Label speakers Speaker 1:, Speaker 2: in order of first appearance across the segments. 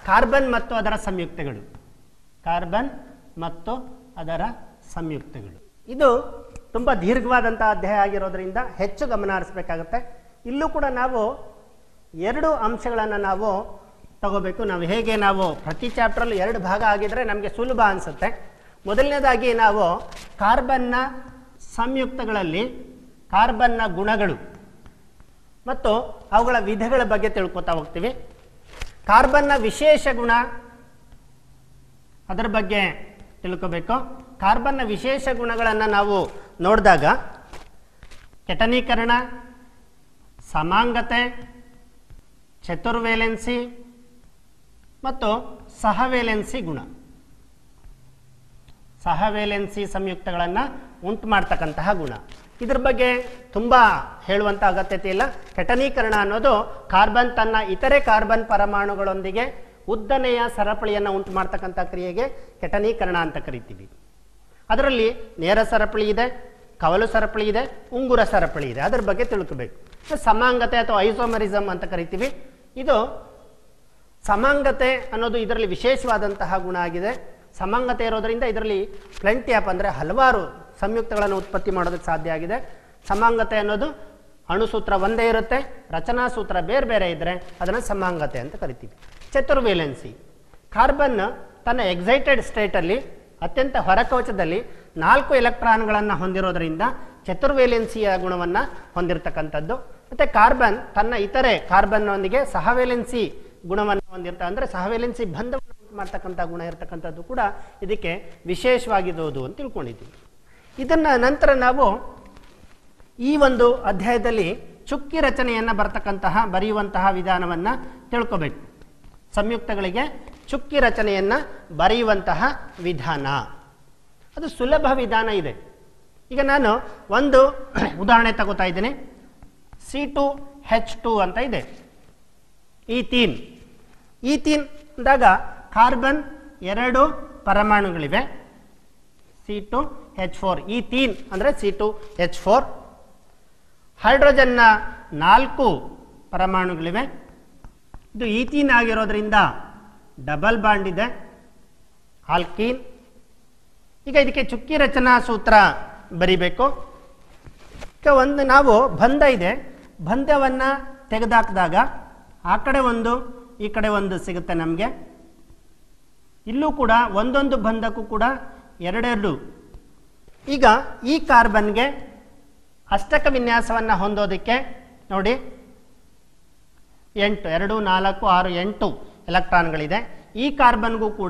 Speaker 1: carbon ಮತ್ತು ಅದರ ಸಂಯುಕ್ತಗಳು ಕಾರ್ಬನ್ ಮತ್ತು ಅದರ ಸಂಯುಕ್ತಗಳು ಇದು ತುಂಬ ದೀರ್ಘವಾದಂಥ ಅಧ್ಯಾಯ ಆಗಿರೋದ್ರಿಂದ ಹೆಚ್ಚು ಗಮನ ಹರಿಸ್ಬೇಕಾಗತ್ತೆ ಇಲ್ಲೂ ಕೂಡ ನಾವು ಎರಡು ಅಂಶಗಳನ್ನು ನಾವು ತಗೋಬೇಕು ನಾವು ಹೇಗೆ ನಾವು ಪ್ರತಿ ಚಾಪ್ಟ್ರಲ್ಲೂ ಎರಡು ಭಾಗ ಆಗಿದ್ರೆ ನಮಗೆ ಸುಲಭ ಅನಿಸುತ್ತೆ ಮೊದಲನೇದಾಗಿ ನಾವು ಕಾರ್ಬನ್ನ ಸಂಯುಕ್ತಗಳಲ್ಲಿ ಕಾರ್ಬನ್ನ ಗುಣಗಳು ಮತ್ತು ಅವುಗಳ ವಿಧಗಳ ಬಗ್ಗೆ ತಿಳ್ಕೊತಾ ಹೋಗ್ತೀವಿ ಕಾರ್ಬನ್ನ ವಿಶೇಷ ಗುಣ ಅದರ ಬಗ್ಗೆ ತಿಳ್ಕೋಬೇಕು ಕಾರ್ಬನ್ನ ವಿಶೇಷ ಗುಣಗಳನ್ನು ನಾವು ನೋಡಿದಾಗ ಕೆಟನೀಕರಣ ಸಮಾಂಗತೆ ಚತುರ್ವೇಲೆನ್ಸಿ ಮತ್ತು ಸಹವೇಲೆನ್ಸಿ ಗುಣ ಸಹವೇಲೆನ್ಸಿ ಸಂಯುಕ್ತಗಳನ್ನು ಉಂಟು ಮಾಡ್ತಕ್ಕಂತಹ ಗುಣ ಇದ್ರ ಬಗ್ಗೆ ತುಂಬ ಹೇಳುವಂಥ ಅಗತ್ಯತೆ ಇಲ್ಲ ಕೆಟನೀಕರಣ ಅನ್ನೋದು ಕಾರ್ಬನ್ ತನ್ನ ಇತರೆ ಕಾರ್ಬನ್ ಪರಮಾಣುಗಳೊಂದಿಗೆ ಉದ್ದನೆಯ ಸರಪಳಿಯನ್ನು ಉಂಟು ಮಾಡ್ತಕ್ಕಂಥ ಕ್ರಿಯೆಗೆ ಕೆಟನೀಕರಣ ಅಂತ ಕರಿತೀವಿ ಅದರಲ್ಲಿ ನೇರ ಸರಪಳಿ ಇದೆ ಕವಲು ಸರಪಳಿ ಇದೆ ಉಂಗುರ ಸರಪಳಿ ಇದೆ ಅದರ ಬಗ್ಗೆ ತಿಳ್ಕೋಬೇಕು ಸಮಾಂಗತೆ ಅಥವಾ ಐಸೋಮರಿಸಮ್ ಅಂತ ಕರಿತೀವಿ ಇದು ಸಮಾಂಗತೆ ಅನ್ನೋದು ಇದರಲ್ಲಿ ವಿಶೇಷವಾದಂತಹ ಗುಣ ಆಗಿದೆ ಸಮಾಂಗತೆ ಇರೋದರಿಂದ ಇದರಲ್ಲಿ ಪ್ಲೆಂಟಿ ಆಪ್ ಅಂದರೆ ಹಲವಾರು ಸಂಯುಕ್ತಗಳನ್ನು ಉತ್ಪತ್ತಿ ಮಾಡೋದಕ್ಕೆ ಸಾಧ್ಯ ಆಗಿದೆ ಸಮಾಂಗತೆ ಅನ್ನೋದು ಅಣುಸೂತ್ರ ಒಂದೇ ಇರುತ್ತೆ ರಚನಾ ಸೂತ್ರ ಬೇರೆ ಬೇರೆ ಇದ್ದರೆ ಅದನ್ನು ಸಮಾಂಗತೆ ಅಂತ ಕರಿತೀವಿ ಚತುರ್ವೇಲೆನ್ಸಿ ಕಾರ್ಬನ್ ತನ್ನ ಎಕ್ಸೈಟೆಡ್ ಸ್ಟೇಟಲ್ಲಿ ಅತ್ಯಂತ ಹೊರಕವಚದಲ್ಲಿ ನಾಲ್ಕು ಎಲೆಕ್ಟ್ರಾನ್ಗಳನ್ನು ಹೊಂದಿರೋದರಿಂದ ಚತುರ್ವೇಲೆನ್ಸಿಯ ಗುಣವನ್ನು ಹೊಂದಿರತಕ್ಕಂಥದ್ದು ಮತ್ತು ಕಾರ್ಬನ್ ತನ್ನ ಇತರೆ ಕಾರ್ಬನ್ನೊಂದಿಗೆ ಸಹವೇಲೆನ್ಸಿ ಗುಣವನ್ನು ಹೊಂದಿರ್ತ ಅಂದರೆ ಸಹವೇಲೆನ್ಸಿ ಬಂಧವನ್ನು ಉಂಟು ಮಾಡ್ತಕ್ಕಂಥ ಗುಣ ಇರತಕ್ಕಂಥದ್ದು ಕೂಡ ಇದಕ್ಕೆ ವಿಶೇಷವಾಗಿರುವುದು ಅಂತ ತಿಳ್ಕೊಂಡಿದ್ದೀವಿ ಇದನ್ನು ನಂತರ ನಾವು ಈ ಒಂದು ಅಧ್ಯಾಯದಲ್ಲಿ ಚುಕ್ಕಿ ರಚನೆಯನ್ನು ಬರ್ತಕ್ಕಂತಹ ಬರೆಯುವಂತಹ ವಿಧಾನವನ್ನು ತಿಳ್ಕೋಬೇಕು ಸಂಯುಕ್ತಗಳಿಗೆ ಚುಕ್ಕಿ ರಚನೆಯನ್ನು ಬರೆಯುವಂತಹ ವಿಧಾನ ಅದು ಸುಲಭ ವಿಧಾನ ಇದೆ ಈಗ ನಾನು ಒಂದು ಉದಾಹರಣೆ ತಗೋತಾ ಇದ್ದೀನಿ ಸಿ ಟು ಹೆಚ್ ಟು ಅಂತ ಇದೆ ಈ ತೀನ್ ಈ ತೀನ್ ಅಂದಾಗ ಕಾರ್ಬನ್ ಎರಡು ಪರಮಾಣುಗಳಿವೆ ಸಿ ಟು ಹೆಚ್ ಫೋರ್ ಈ ತೀನ್ ಅಂದರೆ ಸಿ ಟು ಹೆಚ್ ಫೋರ್ ಹೈಡ್ರೋಜನ್ನ ನಾಲ್ಕು ಪರಮಾಣುಗಳಿವೆ ಇದು ಈತೀನ್ ಆಗಿರೋದ್ರಿಂದ ಡಬಲ್ ಬಾಂಡ್ ಇದೆ ಆಲ್ಕೀನ್ ಈಗ ಇದಕ್ಕೆ ಚುಕ್ಕಿ ರಚನಾ ಸೂತ್ರ ಬರಿಬೇಕು ಈಗ ಒಂದು ನಾವು ಬಂಧ ಇದೆ ಬಂಧವನ್ನು ತೆಗೆದಾಕಿದಾಗ ಆ ಕಡೆ ಒಂದು ಈ ಕಡೆ ಒಂದು ಸಿಗುತ್ತೆ ನಮಗೆ ಇಲ್ಲೂ ಕೂಡ ಒಂದೊಂದು ಬಂಧಕ್ಕೂ ಕೂಡ ಎರಡೆರಡು ಈಗ ಈ ಕಾರ್ಬನ್ಗೆ ಅಷ್ಟಕ ವಿನ್ಯಾಸವನ್ನು ಹೊಂದೋದಕ್ಕೆ ನೋಡಿ ಎಂಟು ಎರಡು ನಾಲ್ಕು ಆರು ಎಂಟು ಎಲೆಕ್ಟ್ರಾನ್ಗಳಿದೆ ಈ ಕಾರ್ಬನ್ಗೂ ಕೂಡ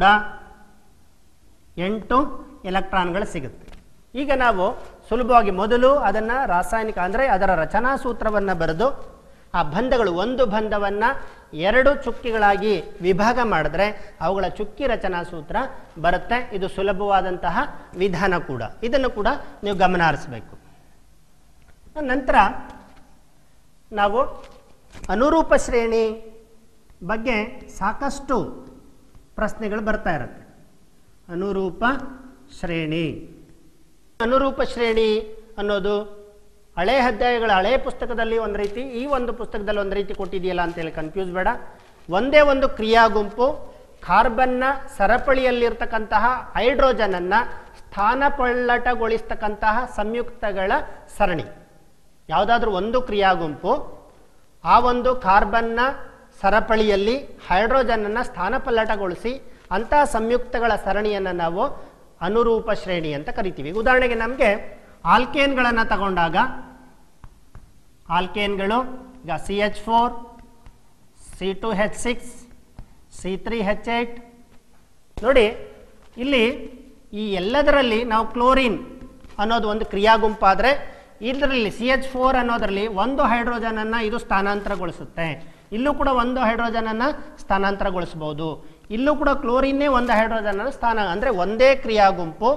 Speaker 1: ಎಂಟು ಎಲೆಕ್ಟ್ರಾನ್ಗಳು ಸಿಗುತ್ತೆ ಈಗ ನಾವು ಸುಲಭವಾಗಿ ಮೊದಲು ಅದನ್ನು ರಾಸಾಯನಿಕ ಅಂದರೆ ಅದರ ರಚನಾ ಸೂತ್ರವನ್ನು ಬರೆದು ಆ ಬಂಧಗಳು ಒಂದು ಬಂಧವನ್ನು ಎರಡು ಚುಕ್ಕಿಗಳಾಗಿ ವಿಭಾಗ ಮಾಡಿದ್ರೆ ಅವುಗಳ ಚುಕ್ಕಿ ರಚನಾ ಸೂತ್ರ ಬರುತ್ತೆ ಇದು ಸುಲಭವಾದಂತಹ ವಿಧಾನ ಕೂಡ ಇದನ್ನು ಕೂಡ ನೀವು ಗಮನ ಹರಿಸಬೇಕು ನಂತರ ನಾವು ಅನುರೂಪ ಶ್ರೇಣಿ ಬಗ್ಗೆ ಸಾಕಷ್ಟು ಪ್ರಶ್ನೆಗಳು ಬರ್ತಾ ಇರುತ್ತೆ ಅನುರೂಪ ಶ್ರೇಣಿ ಅನುರೂಪ ಶ್ರೇಣಿ ಅನ್ನೋದು ಹಳೆ ಅಧ್ಯಾಯಗಳ ಹಳೆ ಪುಸ್ತಕದಲ್ಲಿ ಒಂದು ರೀತಿ ಈ ಒಂದು ಪುಸ್ತಕದಲ್ಲಿ ಒಂದು ರೀತಿ ಕೊಟ್ಟಿದೆಯಲ್ಲ ಅಂತೇಳಿ ಕನ್ಫ್ಯೂಸ್ ಬೇಡ ಒಂದೇ ಒಂದು ಕ್ರಿಯಾ ಗುಂಪು ಕಾರ್ಬನ್ನ ಸರಪಳಿಯಲ್ಲಿರ್ತಕ್ಕಂತಹ ಹೈಡ್ರೋಜನನ್ನು ಸ್ಥಾನಪಲ್ಲಟಗೊಳಿಸ್ತಕ್ಕಂತಹ ಸಂಯುಕ್ತಗಳ ಸರಣಿ ಯಾವುದಾದ್ರೂ ಒಂದು ಕ್ರಿಯಾ ಗುಂಪು ಆ ಒಂದು ಕಾರ್ಬನ್ನ ಸರಪಳಿಯಲ್ಲಿ ಹೈಡ್ರೋಜನನ್ನು ಸ್ಥಾನಪಲ್ಲಟಗೊಳಿಸಿ ಅಂತಹ ಸಂಯುಕ್ತಗಳ ಸರಣಿಯನ್ನು ನಾವು ಅನುರೂಪ ಶ್ರೇಣಿ ಅಂತ ಕರಿತೀವಿ ಉದಾಹರಣೆಗೆ ನಮಗೆ ಆಲ್ಕೇನ್ಗಳನ್ನು ತಗೊಂಡಾಗ ಆಲ್ಕೇನ್ಗಳು ಈಗ C H four C two H six C three H eight ನೋಡಿ ಇಲ್ಲಿ ಈ ಎಲ್ಲದರಲ್ಲಿ ನಾವು ಕ್ಲೋರಿನ್ ಅನ್ನೋದು ಒಂದು ಕ್ರಿಯಾ ಗುಂಪಾದರೆ ಇದರಲ್ಲಿ ಸಿ ಎಚ್ ಫೋರ್ ಅನ್ನೋದರಲ್ಲಿ ಒಂದು ಹೈಡ್ರೋಜನನ್ನು ಇದು ಸ್ಥಾನಾಂತರಗೊಳಿಸುತ್ತೆ ಇಲ್ಲೂ ಕೂಡ ಒಂದು ಹೈಡ್ರೋಜನನ್ನು ಸ್ಥಾನಾಂತರಗೊಳಿಸ್ಬೋದು ಇಲ್ಲೂ ಕೂಡ ಕ್ಲೋರಿನ್ನೇ ಒಂದು ಹೈಡ್ರೋಜನನ್ನು ಸ್ಥಾನ ಅಂದರೆ ಒಂದೇ ಕ್ರಿಯಾ ಗುಂಪು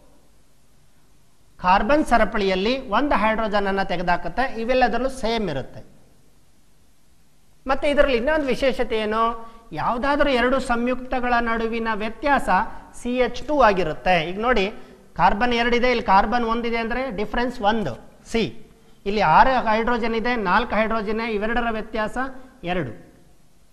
Speaker 1: ಕಾರ್ಬನ್ ಸರಪಳಿಯಲ್ಲಿ ಒಂದು ಹೈಡ್ರೋಜನನ್ನು ತೆಗೆದಾಕುತ್ತೆ ಇವೆಲ್ಲದರಲ್ಲೂ ಸೇಮ್ ಇರುತ್ತೆ ಮತ್ತು ಇದರಲ್ಲಿ ಇನ್ನೊಂದು ವಿಶೇಷತೆ ಏನು ಯಾವುದಾದ್ರೂ ಎರಡು ಸಂಯುಕ್ತಗಳ ನಡುವಿನ ವ್ಯತ್ಯಾಸ ಸಿ ಎಚ್ ಟು ಆಗಿರುತ್ತೆ ಈಗ ನೋಡಿ ಕಾರ್ಬನ್ ಎರಡಿದೆ ಇಲ್ಲಿ ಕಾರ್ಬನ್ ಒಂದಿದೆ ಅಂದರೆ ಡಿಫ್ರೆನ್ಸ್ ಒಂದು ಸಿ ಇಲ್ಲಿ ಆರು ಹೈಡ್ರೋಜನ್ ಇದೆ ನಾಲ್ಕು ಹೈಡ್ರೋಜನ್ ಇವೆರಡರ ವ್ಯತ್ಯಾಸ ಎರಡು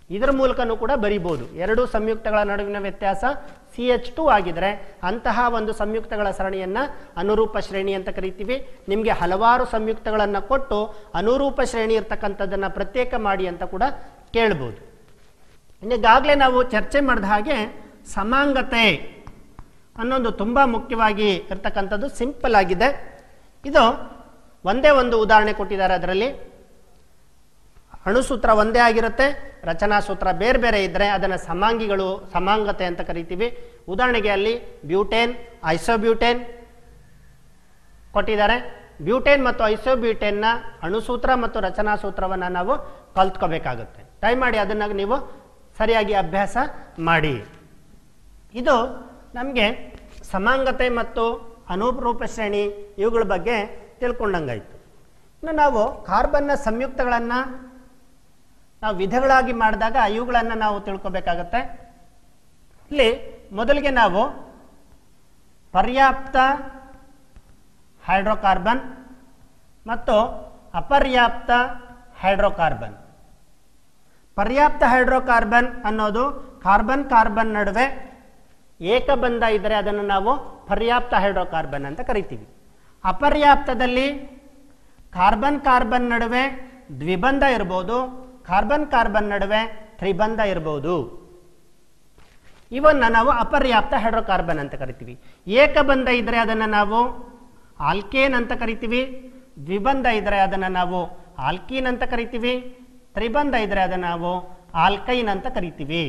Speaker 1: ಇದರ ಮೂಲಕನೂ ಕೂಡ ಬರಿಬೋದು ಎರಡು ಸಂಯುಕ್ತಗಳ ನಡುವಿನ ವ್ಯತ್ಯಾಸ ಸಿ ಎಚ್ ಟು ಆಗಿದ್ರೆ ಅಂತಹ ಒಂದು ಸಂಯುಕ್ತಗಳ ಸರಣಿಯನ್ನು ಅನುರೂಪ ಶ್ರೇಣಿ ಅಂತ ಕರಿತೀವಿ ನಿಮಗೆ ಹಲವಾರು ಸಂಯುಕ್ತಗಳನ್ನು ಕೊಟ್ಟು ಅನುರೂಪ ಶ್ರೇಣಿ ಇರ್ತಕ್ಕಂಥದ್ದನ್ನು ಪ್ರತ್ಯೇಕ ಮಾಡಿ ಅಂತ ಕೂಡ ಕೇಳ್ಬೋದು ಈಗಾಗಲೇ ನಾವು ಚರ್ಚೆ ಮಾಡಿದ ಹಾಗೆ ಸಮಾಂಗತೆ ಅನ್ನೊಂದು ತುಂಬ ಮುಖ್ಯವಾಗಿ ಇರ್ತಕ್ಕಂಥದ್ದು ಸಿಂಪಲ್ ಆಗಿದೆ ಇದು ಒಂದೇ ಒಂದು ಉದಾಹರಣೆ ಕೊಟ್ಟಿದ್ದಾರೆ ಅದರಲ್ಲಿ ಅಣುಸೂತ್ರ ಒಂದೇ ಆಗಿರುತ್ತೆ ರಚನಾ ಸೂತ್ರ ಬೇರೆ ಬೇರೆ ಇದ್ದರೆ ಅದನ್ನು ಸಮಾಂಗಿಗಳು ಸಮಾಂಗತೆ ಅಂತ ಕರಿತೀವಿ ಉದಾಹರಣೆಗೆ ಅಲ್ಲಿ ಬ್ಯೂಟೇನ್ ಐಸೋಬ್ಯೂಟೇನ್ ಕೊಟ್ಟಿದ್ದಾರೆ ಬ್ಯೂಟೇನ್ ಮತ್ತು ಐಸೋಬ್ಯೂಟೇನ್ನ ಅಣುಸೂತ್ರ ಮತ್ತು ರಚನಾ ಸೂತ್ರವನ್ನು ನಾವು ಕಲ್ತ್ಕೋಬೇಕಾಗುತ್ತೆ ಟ್ರೈ ಮಾಡಿ ಅದನ್ನು ನೀವು ಸರಿಯಾಗಿ ಅಭ್ಯಾಸ ಮಾಡಿ ಇದು ನಮಗೆ ಸಮಾಂಗತೆ ಮತ್ತು ಅನುರೂಪ ಶ್ರೇಣಿ ಇವುಗಳ ಬಗ್ಗೆ ತಿಳ್ಕೊಂಡಂಗಾಯಿತು ಇನ್ನು ನಾವು ಕಾರ್ಬನ್ನ ಸಂಯುಕ್ತಗಳನ್ನು ನಾವು ವಿಧಗಳಾಗಿ ಮಾಡಿದಾಗ ಇವುಗಳನ್ನು ನಾವು ತಿಳ್ಕೊಬೇಕಾಗತ್ತೆ ಇಲ್ಲಿ ಮೊದಲಿಗೆ ನಾವು ಪರ್ಯಾಪ್ತ ಹೈಡ್ರೋಕಾರ್ಬನ್ ಮತ್ತು ಅಪರ್ಯಾಪ್ತ ಹೈಡ್ರೋಕಾರ್ಬನ್ ಪರ್ಯಾಪ್ತ ಹೈಡ್ರೋಕಾರ್ಬನ್ ಅನ್ನೋದು ಕಾರ್ಬನ್ ಕಾರ್ಬನ್ ನಡುವೆ ಏಕಬಂಧ ಇದ್ದರೆ ಅದನ್ನು ನಾವು ಪರ್ಯಾಪ್ತ ಹೈಡ್ರೋಕಾರ್ಬನ್ ಅಂತ ಕರಿತೀವಿ ಅಪರ್ಯಾಪ್ತದಲ್ಲಿ ಕಾರ್ಬನ್ ಕಾರ್ಬನ್ ನಡುವೆ ದ್ವಿಬಂಧ ಇರ್ಬೋದು ಕಾರ್ಬನ್ ಕಾರ್ಬನ್ ನಡುವೆ ತ್ರಿಬಂಧ ಇರ್ಬೋದು ಇವನ್ನ ನಾವು ಅಪರ್ಯಾಪ್ತ ಹೈಡ್ರೋಕಾರ್ಬನ್ ಅಂತ ಕರಿತೀವಿ ಏಕಬಂಧ ಇದ್ದರೆ ಅದನ್ನು ನಾವು ಆಲ್ಕೇನ್ ಅಂತ ಕರಿತೀವಿ ದ್ವಿಬಂಧ ಇದ್ದರೆ ಅದನ್ನು ನಾವು ಆಲ್ಕೀನ್ ಅಂತ ಕರಿತೀವಿ ತ್ರಿಬಂಧ ಇದ್ದರೆ ಅದನ್ನು ನಾವು ಆಲ್ಕೈನ್ ಅಂತ ಕರಿತೀವಿ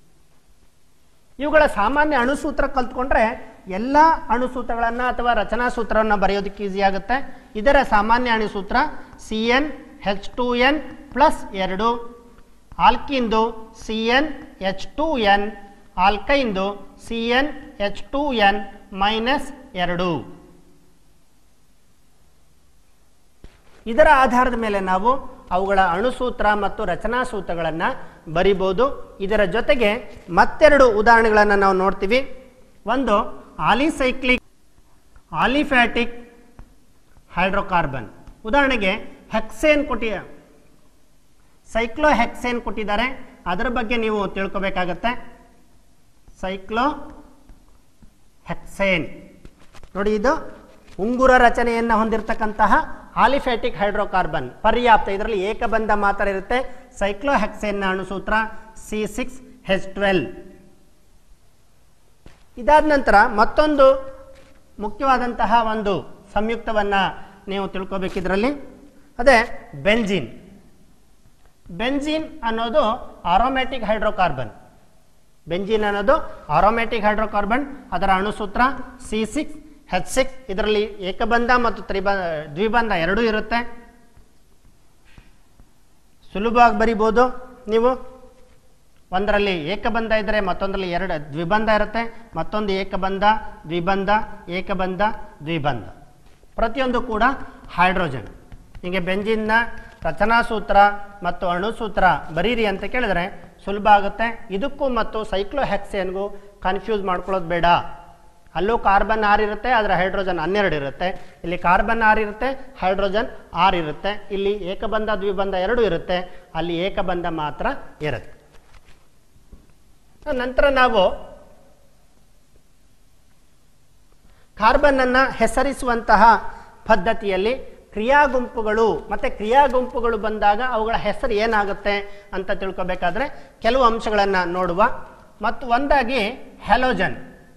Speaker 1: ಇವುಗಳ ಸಾಮಾನ್ಯ ಅಣುಸೂತ್ರ ಕಲ್ತ್ಕೊಂಡ್ರೆ ಎಲ್ಲ ಅಣುಸೂತ್ರಗಳನ್ನು ಅಥವಾ ರಚನಾ ಸೂತ್ರವನ್ನು ಬರೆಯೋದಕ್ಕೆ ಈಸಿ ಆಗುತ್ತೆ ಇದರ ಸಾಮಾನ್ಯ ಅಣುಸೂತ್ರ C n H two n plus ಎರಡು ಆಲ್ಕಿಂದು C n H two n ಆಲ್ಕೈಂದು C n H two n minus ಎರಡು ಇದರ ಆಧಾರದ ಮೇಲೆ ನಾವು ಅವುಗಳ ಅಣುಸೂತ್ರ ಮತ್ತು ರಚನಾ ಸೂತ್ರಗಳನ್ನು ಬರಿಬೋದು ಇದರ ಜೊತೆಗೆ ಮತ್ತೆರಡು ಉದಾಹರಣೆಗಳನ್ನು ನಾವು ನೋಡ್ತೀವಿ ಒಂದು ಆಲಿಸೈಕ್ಲಿಕ್ ಆಲಿಫ್ಯಾಟಿಕ್ ಹೈಡ್ರೋಕಾರ್ಬನ್ ಉದಾಹರಣೆಗೆ ಹೆಕ್ಸೇನ್ ಕೊಟ್ಟಿ ಸೈಕ್ಲೋ ಹೆಕ್ಸೇನ್ ಕೊಟ್ಟಿದ್ದಾರೆ ಅದರ ಬಗ್ಗೆ ನೀವು ತಿಳ್ಕೊಬೇಕಾಗತ್ತೆ ಸೈಕ್ಲೋ ಹೆಕ್ಸೇನ್ ನೋಡಿ ಇದು ಉಂಗುರ ರಚನೆಯನ್ನು ಹೊಂದಿರತಕ್ಕಂತಹ ಆಲಿಫ್ಯಾಟಿಕ್ ಹೈಡ್ರೋಕಾರ್ಬನ್ ಪರ್ಯಾಪ್ತ ಇದರಲ್ಲಿ ಏಕಬಂಧ ಮಾತ್ರ ಇರುತ್ತೆ ಸೈಕ್ಲೋ ಹೆಕ್ಸೇನ್ನ ಅಣುಸೂತ್ರ ಸಿ ಸಿಕ್ಸ್ ಹೆಚ್ ಟ್ವೆಲ್ ಇದಾದ ನಂತರ ಮತ್ತೊಂದು ಮುಖ್ಯವಾದಂತಹ ಒಂದು ಸಂಯುಕ್ತವನ್ನು ನೀವು ತಿಳ್ಕೊಬೇಕಿದ್ರಲ್ಲಿ ಅದೇ ಬೆಂಜಿನ್ ಬೆಂಜಿನ್ ಅನ್ನೋದು ಆರೋಮ್ಯಾಟಿಕ್ ಹೈಡ್ರೋಕಾರ್ಬನ್ ಬೆಂಜಿನ್ ಅನ್ನೋದು ಆರೋಮ್ಯಾಟಿಕ್ ಹೈಡ್ರೋಕಾರ್ಬನ್ ಅದರ ಅಣುಸೂತ್ರ ಸಿ ಸಿಕ್ಸ್ ಹೆಚ್ ಸಿಕ್ಸ್ ಇದರಲ್ಲಿ ಏಕಬಂಧ ಮತ್ತು ತ್ರಿಬ ದ್ವಿಬಂಧ ಎರಡೂ ಇರುತ್ತೆ ಸುಲಭವಾಗಿ ಬರಿಬೋದು ನೀವು ಒಂದರಲ್ಲಿ ಏಕಬಂಧ ಇದ್ದರೆ ಮತ್ತೊಂದರಲ್ಲಿ ಎರಡು ದ್ವಿಬಂಧ ಇರುತ್ತೆ ಮತ್ತೊಂದು ಏಕಬಂಧ ದ್ವಿಬಂಧ ಏಕಬಂಧ ದ್ವಿಬಂಧ ಪ್ರತಿಯೊಂದು ಕೂಡ ಹೈಡ್ರೋಜನ್ ಹೀಗೆ ಬೆಂಜಿನ್ನ ರಚನಾ ಸೂತ್ರ ಮತ್ತು ಅಣುಸೂತ್ರ ಬರೀರಿ ಅಂತ ಕೇಳಿದ್ರೆ ಸುಲಭ ಆಗುತ್ತೆ ಇದಕ್ಕೂ ಮತ್ತು ಸೈಕ್ಲೋಹೆಕ್ಸೇನ್ಗೂ ಕನ್ಫ್ಯೂಸ್ ಮಾಡ್ಕೊಳ್ಳೋದು ಬೇಡ ಅಲ್ಲೂ ಕಾರ್ಬನ್ ಆರ್ ಇರುತ್ತೆ ಅದರ ಹೈಡ್ರೋಜನ್ ಹನ್ನೆರಡು ಇರುತ್ತೆ ಇಲ್ಲಿ ಕಾರ್ಬನ್ ಆರ್ ಇರುತ್ತೆ ಹೈಡ್ರೋಜನ್ ಆರ್ ಇರುತ್ತೆ ಇಲ್ಲಿ ಏಕಬಂಧ ದ್ವಿಬಂಧ ಎರಡು ಇರುತ್ತೆ ಅಲ್ಲಿ ಏಕಬಂಧ ಮಾತ್ರ ಇರುತ್ತೆ ನಂತರ ನಾವು ಕಾರ್ಬನ್ ಅನ್ನ ಹೆಸರಿಸುವಂತಹ ಪದ್ಧತಿಯಲ್ಲಿ ಕ್ರಿಯಾ ಗುಂಪುಗಳು ಮತ್ತೆ ಕ್ರಿಯಾ ಗುಂಪುಗಳು ಬಂದಾಗ ಅವುಗಳ ಹೆಸರು ಏನಾಗುತ್ತೆ ಅಂತ ತಿಳ್ಕೊಬೇಕಾದ್ರೆ ಕೆಲವು ಅಂಶಗಳನ್ನು ನೋಡುವ ಮತ್ತು ಒಂದಾಗಿ ಹೆಲೋಜನ್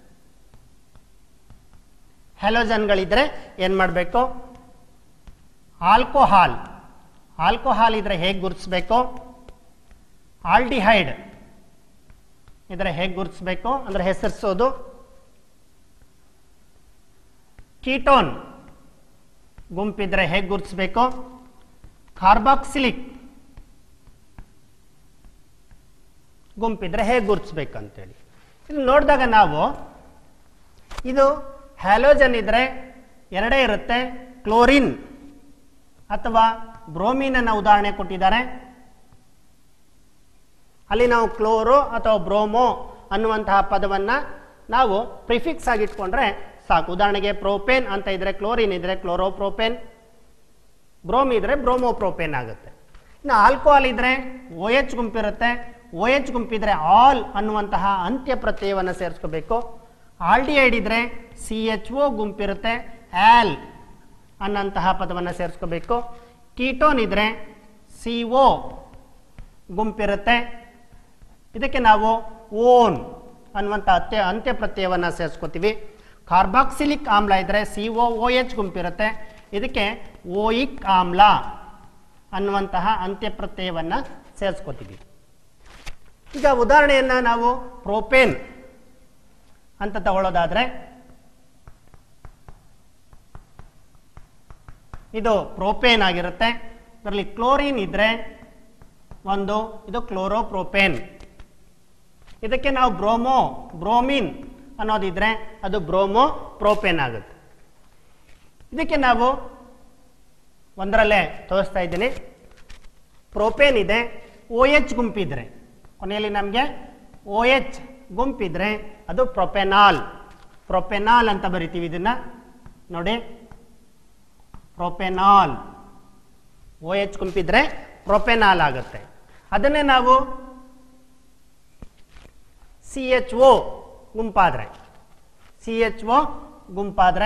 Speaker 1: ಹೆಲೋಜನ್ಗಳಿದ್ರೆ ಏನು ಮಾಡಬೇಕು ಆಲ್ಕೋಹಾಲ್ ಆಲ್ಕೋಹಾಲ್ ಇದ್ರೆ ಹೇಗೆ ಗುರುತಿಸ್ಬೇಕು ಆಲ್ಡಿಹೈಡ್ ಇದ್ರೆ ಹೇಗೆ ಗುರುತಿಸ್ಬೇಕು ಅಂದರೆ ಹೆಸರಿಸೋದು ಕೀಟೋನ್ ಗುಂಪಿದ್ರೆ ಹೇಗೆ ಗುರುತಿಸ್ಬೇಕು ಕಾರ್ಬಾಕ್ಸಿಲಿಕ್ ಗುಂಪಿದ್ರೆ ಹೇಗೆ ಗುರುತಿಸ್ಬೇಕು ಅಂತೇಳಿ ಇದು ನೋಡಿದಾಗ ನಾವು ಇದು ಹ್ಯಾಲೋಜನ್ ಇದ್ರೆ ಎರಡೇ ಇರುತ್ತೆ ಕ್ಲೋರಿನ್ ಅಥವಾ ಬ್ರೋಮಿನ್ ಅನ್ನ ಉದಾಹರಣೆ ಕೊಟ್ಟಿದ್ದಾರೆ ಅಲ್ಲಿ ನಾವು ಕ್ಲೋರೋ ಅಥವಾ ಬ್ರೋಮೋ ಅನ್ನುವಂತಹ ಪದವನ್ನು ನಾವು ಪ್ರಿಫಿಕ್ಸ್ ಆಗಿ ಇಟ್ಕೊಂಡ್ರೆ ಸಾಕು ಉದಾಹರಣೆಗೆ ಪ್ರೋಪೇನ್ ಅಂತ ಇದ್ರೆ ಕ್ಲೋರಿನ್ ಇದ್ರೆ ಕ್ಲೋರೋಪ್ರೋಪೇನ್ ಬ್ರೋಮ್ ಇದ್ರೆ ಬ್ರೋಮೋಪ್ರೋಪೇನ್ ಆಗುತ್ತೆ ಇನ್ನು ಆಲ್ಕೋಹಾಲ್ ಇದ್ರೆ ಓ ಎಚ್ ಗುಂಪಿರುತ್ತೆ ಓ ಎಚ್ ಗುಂಪಿದ್ರೆ ಆಲ್ ಅನ್ನುವಂತಹ ಅಂತ್ಯ ಪ್ರತ್ಯಯವನ್ನು ಸೇರಿಸ್ಕೋಬೇಕು ಆಲ್ಡಿಹೈಡ್ ಇದ್ರೆ ಸಿ ಎಚ್ ಒ ಗುಂಪಿರುತ್ತೆ ಆಲ್ ಅನ್ನಂತಹ ಪದವನ್ನು ಸೇರಿಸ್ಕೋಬೇಕು ಕೀಟೋನ್ ಇದ್ರೆ ಸಿ ಒ ಗುಂಪಿರುತ್ತೆ ಇದಕ್ಕೆ ನಾವು ಓನ್ ಅನ್ನುವಂಥ ಅತ್ಯ ಅಂತ್ಯ ಪ್ರತ್ಯಯವನ್ನು ಸೇರಿಸ್ಕೋತೀವಿ ಕಾರ್ಬಾಕ್ಸಿಲಿಕ್ ಆಮ್ಲ ಇದ್ದರೆ ಸಿ ಒ ಓ ಎಚ್ ಗುಂಪಿರುತ್ತೆ ಇದಕ್ಕೆ ಓಯಿಕ್ ಆಮ್ಲ ಅನ್ನುವಂತಹ ಅಂತ್ಯ ಪ್ರತ್ಯಯವನ್ನು ಸೇರಿಸ್ಕೋತೀವಿ ಈಗ ಉದಾಹರಣೆಯನ್ನು ನಾವು ಪ್ರೋಪೇನ್ ಅಂತ ತಗೊಳ್ಳೋದಾದ್ರೆ ಇದು ಪ್ರೋಪೇನ್ ಆಗಿರುತ್ತೆ ಇದರಲ್ಲಿ ಕ್ಲೋರಿನ್ ಇದ್ರೆ ಒಂದು ಇದು ಕ್ಲೋರೋಪ್ರೋಪೇನ್ ಇದಕ್ಕೆ ನಾವು ಬ್ರೋಮೋ ಬ್ರೋಮಿನ್ ಅನ್ನೋದಿದ್ರೆ ಅದು ಬ್ರೋಮೋ ಪ್ರೋಪೇನ್ ಆಗುತ್ತೆ ಇದಕ್ಕೆ ನಾವು ಒಂದರಲ್ಲೇ ತೋರಿಸ್ತಾ ಇದ್ದೀನಿ ಪ್ರೋಪೇನ್ ಇದೆ ಓ ಎಚ್ ಗುಂಪಿದ್ರೆ ಕೊನೆಯಲ್ಲಿ ನಮಗೆ ಓ ಎಚ್ ಗುಂಪಿದ್ರೆ ಅದು ಪ್ರೊಪೆನಾಲ್ ಪ್ರೊಪೆನಾಲ್ ಅಂತ ಬರಿತೀವಿ ಇದನ್ನ ನೋಡಿ ಪ್ರೊಪೆನಾಲ್ ಓ ಎಚ್ ಗುಂಪಿದ್ರೆ ಪ್ರೊಪೆನಾಲ್ ಆಗುತ್ತೆ ಅದನ್ನೇ ನಾವು ಸಿ ಎಚ್ ಒ ಗುಂಪಾದ್ರೆ ಸಿ ಎಚ್ ಒ ಗುಂಪಾದ್ರೆ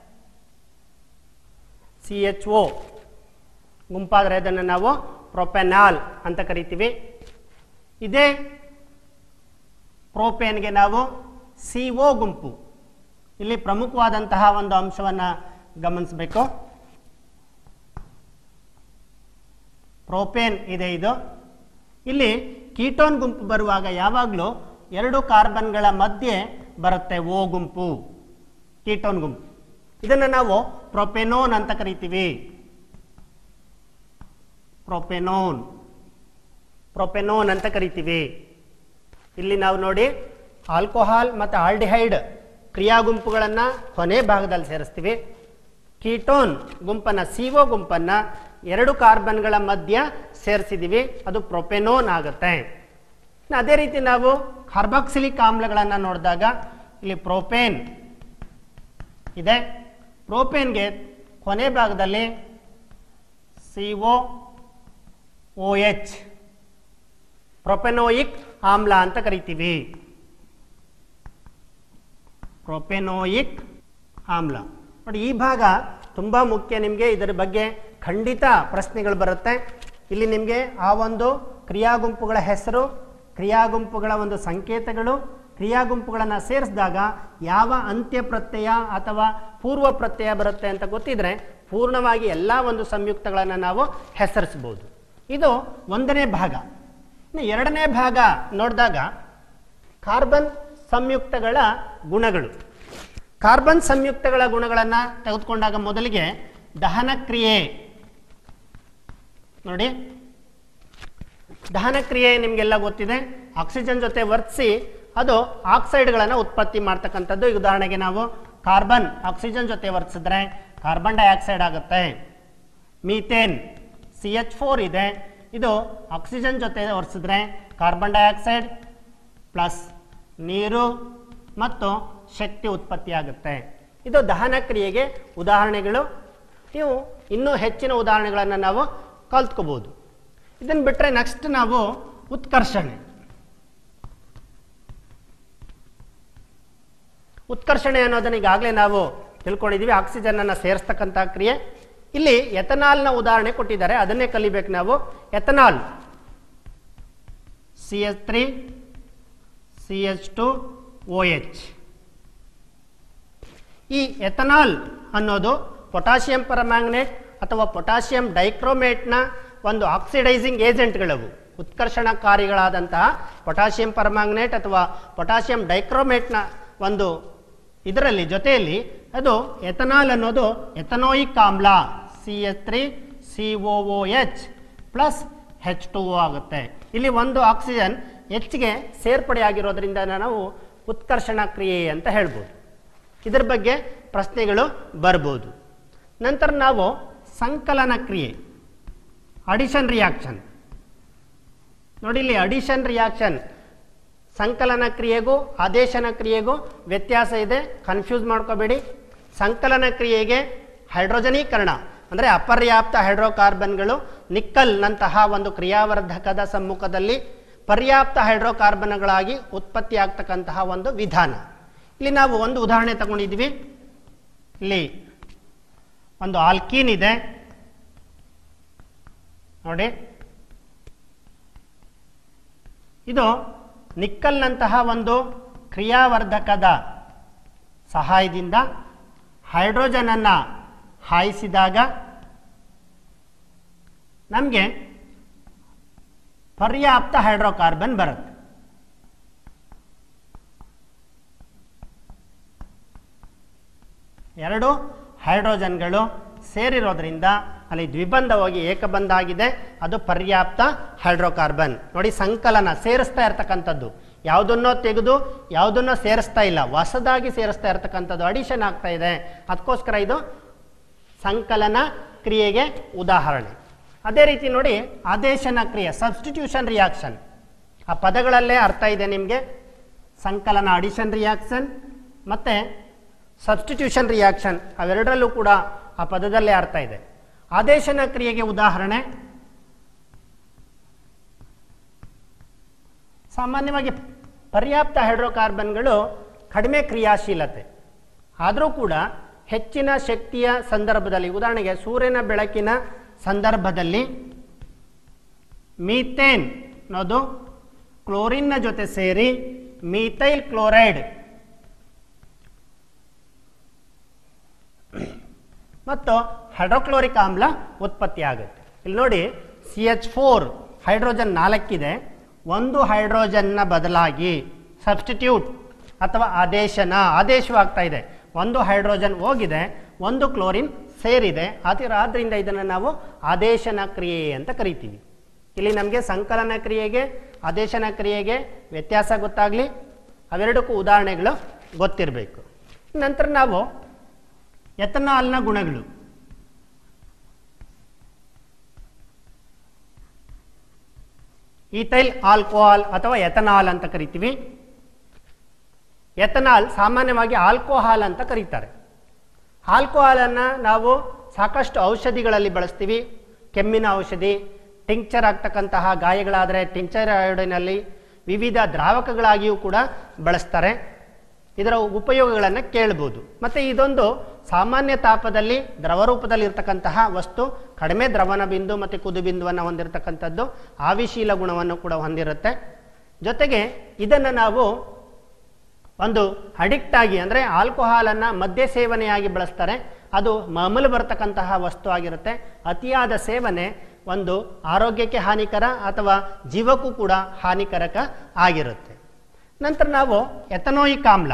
Speaker 1: ಸಿ ಎಚ್ ಒ ಗುಂಪಾದ್ರೆ ಅದನ್ನು ನಾವು ಪ್ರೊಪೆನಾಲ್ ಅಂತ ಕರಿತೀವಿ ಇದೇ ಪ್ರೋಪೇನ್ಗೆ ನಾವು ಸಿ ಒ ಗುಂಪು ಇಲ್ಲಿ ಪ್ರಮುಖವಾದಂತಹ ಒಂದು ಅಂಶವನ್ನು ಗಮನಿಸಬೇಕು ಪ್ರೋಪೇನ್ ಇದೆ ಇದು ಇಲ್ಲಿ ಕೀಟೋನ್ ಗುಂಪು ಬರುವಾಗ ಯಾವಾಗಲೂ ಎರಡು ಕಾರ್ಬನ್ಗಳ ಮಧ್ಯೆ ಬರುತ್ತೆ ಓ ಗುಂಪು ಕೀಟೋನ್ ಗುಂಪು ಇದನ್ನು ನಾವು ಪ್ರೊಪೆನೋನ್ ಅಂತ ಕರಿತೀವಿ ಪ್ರೊಪೆನೋನ್ ಪ್ರೊಪೆನೋನ್ ಅಂತ ಕರಿತೀವಿ ಇಲ್ಲಿ ನಾವು ನೋಡಿ ಆಲ್ಕೋಹಾಲ್ ಮತ್ತು ಆಲ್ಡಿಹೈಡ್ ಕ್ರಿಯಾ ಗುಂಪುಗಳನ್ನು ಕೊನೆ ಭಾಗದಲ್ಲಿ ಸೇರಿಸ್ತೀವಿ ಕೀಟೋನ್ ಗುಂಪನ್ನು ಸಿಒ ಗುಂಪನ್ನು ಎರಡು ಕಾರ್ಬನ್ಗಳ ಮಧ್ಯ ಸೇರಿಸಿದ್ದೀವಿ ಅದು ಪ್ರೊಪೆನೋನ್ ಆಗುತ್ತೆ ಇನ್ನು ಅದೇ ರೀತಿ ನಾವು ಕಾರ್ಬಾಕ್ಸಿಲಿಕ್ ಆಮ್ಲಗಳನ್ನು ನೋಡಿದಾಗ ಇಲ್ಲಿ ಪ್ರೋಪೇನ್ ಇದೆ ಪ್ರೋಪೇನ್ಗೆ ಕೊನೆ ಭಾಗದಲ್ಲಿ ಸಿ ಒ ಓ ಎಚ್ ಪ್ರೊಪೆನೋಯಿಕ್ ಆಮ್ಲ ಅಂತ ಕರಿತೀವಿ ಪ್ರೊಪೆನೋಯಿಕ್ ಆಮ್ಲ ನೋಡಿ ಈ ಭಾಗ ತುಂಬ ಮುಖ್ಯ ನಿಮಗೆ ಇದರ ಬಗ್ಗೆ ಖಂಡಿತ ಪ್ರಶ್ನೆಗಳು ಬರುತ್ತೆ ಇಲ್ಲಿ ನಿಮಗೆ ಆ ಒಂದು ಕ್ರಿಯಾ ಗುಂಪುಗಳ ಹೆಸರು ಕ್ರಿಯಾ ಗುಂಪುಗಳ ಒಂದು ಸಂಕೇತಗಳು ಕ್ರಿಯಾ ಗುಂಪುಗಳನ್ನು ಸೇರಿಸಿದಾಗ ಯಾವ ಅಂತ್ಯ ಪ್ರತ್ಯಯ ಅಥವಾ ಪೂರ್ವ ಪ್ರತ್ಯಯ ಬರುತ್ತೆ ಅಂತ ಗೊತ್ತಿದ್ರೆ ಪೂರ್ಣವಾಗಿ ಎಲ್ಲ ಒಂದು ಸಂಯುಕ್ತಗಳನ್ನು ನಾವು ಹೆಸರಿಸ್ಬೋದು ಇದು ಒಂದನೇ ಭಾಗ ಇನ್ನು ಎರಡನೇ ಭಾಗ ನೋಡಿದಾಗ ಕಾರ್ಬನ್ ಸಂಯುಕ್ತಗಳ ಗುಣಗಳು ಕಾರ್ಬನ್ ಸಂಯುಕ್ತಗಳ ಗುಣಗಳನ್ನು ತೆಗೆದುಕೊಂಡಾಗ ಮೊದಲಿಗೆ ದಹನ ಕ್ರಿಯೆ ನೋಡಿ ದಹನ ಕ್ರಿಯೆ ನಿಮಗೆಲ್ಲ ಗೊತ್ತಿದೆ ಆಕ್ಸಿಜನ್ ಜೊತೆ ವರ್ತಿಸಿ ಅದು ಆಕ್ಸೈಡ್ಗಳನ್ನು ಉತ್ಪತ್ತಿ ಮಾಡ್ತಕ್ಕಂಥದ್ದು ಈಗ ಉದಾಹರಣೆಗೆ ನಾವು ಕಾರ್ಬನ್ ಆಕ್ಸಿಜನ್ ಜೊತೆ ವರ್ತಿಸಿದ್ರೆ ಕಾರ್ಬನ್ ಡೈಆಕ್ಸೈಡ್ ಆಗುತ್ತೆ ಮೀಥೇನ್ ಸಿ ಎಚ್ ಫೋರ್ ಇದೆ ಇದು ಆಕ್ಸಿಜನ್ ಜೊತೆ ವರ್ಸಿದ್ರೆ ಕಾರ್ಬನ್ ಡೈಆಕ್ಸೈಡ್ ಪ್ಲಸ್ ನೀರು ಮತ್ತು ಶಕ್ತಿ ಉತ್ಪತ್ತಿ ಆಗುತ್ತೆ ಇದು ದಹನ ಕ್ರಿಯೆಗೆ ಉದಾಹರಣೆಗಳು ನೀವು ಇನ್ನೂ ಹೆಚ್ಚಿನ ಉದಾಹರಣೆಗಳನ್ನು ನಾವು ಕಲ್ತ್ಕೋಬೋದು ಇದನ್ನು ಬಿಟ್ಟರೆ ನೆಕ್ಸ್ಟ್ ನಾವು ಉತ್ಕರ್ಷಣೆ ಉತ್ಕರ್ಷಣೆ ಅನ್ನೋದನ್ನ ಈಗಾಗಲೇ ನಾವು ತಿಳ್ಕೊಂಡಿದ್ದೀವಿ ಆಕ್ಸಿಜನನ್ನು ಸೇರಿಸ್ತಕ್ಕಂಥ ಕ್ರಿಯೆ ಇಲ್ಲಿ ಎಥನಾಲ್ನ ಉದಾಹರಣೆ ಕೊಟ್ಟಿದ್ದಾರೆ ಅದನ್ನೇ ಕಲಿಬೇಕು ನಾವು ethanol C H three C H two O H ಈ ಎಥನಾಲ್ ಅನ್ನೋದು ಪೊಟ್ಯಾಷಿಯಂ ಪರಮ್ಯಾಂಗನೇಟ್ ಅಥವಾ ಪೊಟ್ಯಾಷಿಯಂ ಡೈಕ್ರೋಮೇಟ್ನ ಒಂದು ಆಕ್ಸಿಡೈಸಿಂಗ್ ಏಜೆಂಟ್ಗಳವು ಉತ್ಕರ್ಷಣಕಾರಿಗಳಾದಂತಹ ಪೊಟ್ಯಾಷಿಯಂ ಪರಮ್ಯಾಂಗನೇಟ್ ಅಥವಾ ಪೊಟ್ಯಾಷಿಯಂ ಡೈಕ್ರೋಮೇಟ್ನ ಒಂದು ಇದರಲ್ಲಿ ಜೊತೆಯಲ್ಲಿ ಅದು ಎಥನಾಲ್ ಅನ್ನೋದು ಎಥನೋಯಿಕ್ ಆಮ್ಲ C H three C O O H plus H two O ಆಗುತ್ತೆ ಇಲ್ಲಿ ಒಂದು ಆಕ್ಸಿಜನ್ ಹೆಚ್ಚಿಗೆ ಸೇರ್ಪಡೆಯಾಗಿರೋದ್ರಿಂದ ನಾವು ಉತ್ಕರ್ಷಣ ಕ್ರಿಯೆ ಅಂತ ಹೇಳ್ಬೋದು ಇದರ ಬಗ್ಗೆ ಪ್ರಶ್ನೆಗಳು ಬರ್ಬೋದು ನಂತರ ನಾವು ಸಂಕಲನ ಕ್ರಿಯೆ ಅಡಿಷನ್ ರಿಯಾಕ್ಷನ್ ನೋಡಿ ಇಲ್ಲಿ ಅಡಿಷನ್ ರಿಯಾಕ್ಷನ್ ಸಂಕಲನ ಕ್ರಿಯೆಗೂ ಆದೇಶನ ಕ್ರಿಯೆಗೂ ವ್ಯತ್ಯಾಸ ಇದೆ ಕನ್ಫ್ಯೂಸ್ ಮಾಡ್ಕೋಬೇಡಿ ಸಂಕಲನ ಕ್ರಿಯೆಗೆ ಹೈಡ್ರೋಜನೀಕರಣ ಅಂದರೆ ಅಪರ್ಯಾಪ್ತ ಹೈಡ್ರೋಕಾರ್ಬನ್ಗಳು ನಿಕ್ಕಲ್ನಂತಹ ಒಂದು ಕ್ರಿಯಾವರ್ಧಕದ ಸಮ್ಮುಖದಲ್ಲಿ ಪರ್ಯಾಪ್ತ ಹೈಡ್ರೋಕಾರ್ಬನ್ಗಳಾಗಿ ಉತ್ಪತ್ತಿ ಆಗ್ತಕ್ಕಂತಹ ಒಂದು ವಿಧಾನ ಇಲ್ಲಿ ನಾವು ಒಂದು ಉದಾಹರಣೆ ತಗೊಂಡಿದ್ವಿ ಇಲ್ಲಿ ಒಂದು ಆಲ್ಕೀನ್ ಇದೆ ನೋಡಿ ಇದು ನಿಕ್ಕಲ್ನಂತಹ ಒಂದು ಕ್ರಿಯಾವರ್ಧಕದ ಸಹಾಯದಿಂದ ಹೈಡ್ರೋಜನನ್ನು ಹಾಯಿಸಿದಾಗ ನಮಗೆ ಪರ್ಯಾಪ್ತ ಹೈಡ್ರೋಕಾರ್ಬನ್ ಬರುತ್ತೆ ಎರಡು ಹೈಡ್ರೋಜನ್ಗಳು ಸೇರಿರೋದ್ರಿಂದ ಅಲ್ಲಿ ದ್ವಿಬಂಧವಾಗಿ ಏಕಬಂಧ ಆಗಿದೆ ಅದು ಪರ್ಯಾಪ್ತ ಹೈಡ್ರೋಕಾರ್ಬನ್ ನೋಡಿ ಸಂಕಲನ ಸೇರಿಸ್ತಾ ಇರ್ತಕ್ಕಂಥದ್ದು ಯಾವುದನ್ನೋ ತೆಗೆದು ಯಾವುದನ್ನೋ ಸೇರಿಸ್ತಾ ಇಲ್ಲ ಹೊಸದಾಗಿ ಸೇರಿಸ್ತಾ ಇರ್ತಕ್ಕಂಥದ್ದು ಅಡಿಷನ್ ಆಗ್ತಾ ಇದೆ ಅದಕ್ಕೋಸ್ಕರ ಇದು ಸಂಕಲನ ಕ್ರಿಯೆಗೆ ಉದಾಹರಣೆ ಅದೇ ರೀತಿ ನೋಡಿ ಆದೇಶನ ಕ್ರಿಯೆ ಸಬ್ಸ್ಟಿಟ್ಯೂಷನ್ ರಿಯಾಕ್ಷನ್ ಆ ಪದಗಳಲ್ಲೇ ಅರ್ಥ ಇದೆ ನಿಮಗೆ ಸಂಕಲನ ಅಡಿಷನ್ ರಿಯಾಕ್ಷನ್ ಮತ್ತು ಸಬ್ಸ್ಟಿಟ್ಯೂಷನ್ ರಿಯಾಕ್ಷನ್ ಅವೆರಡರಲ್ಲೂ ಕೂಡ ಆ ಪದದಲ್ಲೇ ಅರ್ಥ ಇದೆ ಆದೇಶನ ಕ್ರಿಯೆಗೆ ಉದಾಹರಣೆ ಸಾಮಾನ್ಯವಾಗಿ ಪರ್ಯಾಪ್ತ ಹೈಡ್ರೋಕಾರ್ಬನ್ಗಳು ಕಡಿಮೆ ಕ್ರಿಯಾಶೀಲತೆ ಆದರೂ ಕೂಡ ಹೆಚ್ಚಿನ ಶಕ್ತಿಯ ಸಂದರ್ಭದಲ್ಲಿ ಉದಾಹರಣೆಗೆ ಸೂರ್ಯನ ಬೆಳಕಿನ ಸಂದರ್ಭದಲ್ಲಿ ಮೀಥೇನ್ ಅನ್ನೋದು ಕ್ಲೋರಿನ್ನ ಜೊತೆ ಸೇರಿ ಮೀಥೈಲ್ ಕ್ಲೋರೈಡ್ ಮತ್ತು ಹೈಡ್ರೋಕ್ಲೋರಿಕ್ ಆಮ್ಲ ಉತ್ಪತ್ತಿ ಆಗುತ್ತೆ ಇಲ್ಲಿ ನೋಡಿ ಸಿ ಎಚ್ ಫೋರ್ ಹೈಡ್ರೋಜನ್ ನಾಲ್ಕಿದೆ ಒಂದು ಹೈಡ್ರೋಜನ್ನ ಬದಲಾಗಿ ಸಬ್ಸ್ಟಿಟ್ಯೂಟ್ ಅಥವಾ ಆದೇಶನ ಆದೇಶವಾಗ್ತಾ ಇದೆ ಒಂದು ಹೈಡ್ರೋಜನ್ ಹೋಗಿದೆ ಒಂದು ಕ್ಲೋರಿನ್ ಸೇರಿದೆ ಆತರ ಆದ್ದರಿಂದ ಇದನ್ನು ನಾವು ಆದೇಶನ ಕ್ರಿಯೆ ಅಂತ ಕರಿತೀವಿ ಇಲ್ಲಿ ನಮಗೆ ಸಂಕಲನ ಕ್ರಿಯೆಗೆ ಆದೇಶನ ಕ್ರಿಯೆಗೆ ವ್ಯತ್ಯಾಸ ಗೊತ್ತಾಗಲಿ ಅವೆರಡಕ್ಕೂ ಉದಾಹರಣೆಗಳು ಗೊತ್ತಿರಬೇಕು ನಂತರ ನಾವು ಎಥನಾಲ್ನ ಗುಣಗಳು ಈಥೈಲ್ ಆಲ್ಕೋಹಾಲ್ ಅಥವಾ ಎಥನಾಲ್ ಅಂತ ಕರಿತೀವಿ ಎಥನಾಲ್ ಸಾಮಾನ್ಯವಾಗಿ ಆಲ್ಕೋಹಾಲ್ ಅಂತ ಕರೀತಾರೆ ಆಲ್ಕೋಹಾಲನ್ನು ನಾವು ಸಾಕಷ್ಟು ಔಷಧಿಗಳಲ್ಲಿ ಬಳಸ್ತೀವಿ ಕೆಮ್ಮಿನ ಔಷಧಿ ಟಿಂಕ್ಚರ್ ಆಗ್ತಕ್ಕಂತಹ ಗಾಯಗಳಾದರೆ ಟಿಂಕ್ಚರ್ ಅಯೋಡಿನಲ್ಲಿ ವಿವಿಧ ದ್ರಾವಕಗಳಾಗಿಯೂ ಕೂಡ ಬಳಸ್ತಾರೆ ಇದರ ಉಪಯೋಗಗಳನ್ನು ಕೇಳ್ಬೋದು ಮತ್ತು ಇದೊಂದು ಸಾಮಾನ್ಯ ತಾಪದಲ್ಲಿ ದ್ರವ ರೂಪದಲ್ಲಿ ಇರ್ತಕ್ಕಂತಹ ವಸ್ತು ಕಡಿಮೆ ದ್ರವಣ ಬಿಂದು ಮತ್ತು ಕುದು ಬಿಂದುವನ್ನು ಹೊಂದಿರತಕ್ಕಂಥದ್ದು ಆವಿಶೀಲ ಗುಣವನ್ನು ಕೂಡ ಹೊಂದಿರುತ್ತೆ ಜೊತೆಗೆ ಇದನ್ನು ನಾವು ಒಂದು ಅಡಿಕ್ಟ್ ಆಗಿ ಅಂದರೆ ಆಲ್ಕೋಹಾಲನ್ನು ಮದ್ಯ ಸೇವನೆಯಾಗಿ ಬಳಸ್ತಾರೆ ಅದು ಮಮಲು ಬರ್ತಕ್ಕಂತಹ ವಸ್ತು ಆಗಿರುತ್ತೆ ಅತಿಯಾದ ಸೇವನೆ ಒಂದು ಆರೋಗ್ಯಕ್ಕೆ ಹಾನಿಕರ ಅಥವಾ ಜೀವಕ್ಕೂ ಕೂಡ ಹಾನಿಕರಕ ಆಗಿರುತ್ತೆ ನಂತರ ನಾವು ಎಥನೋಯಿಕ್ ಆಮ್ಲ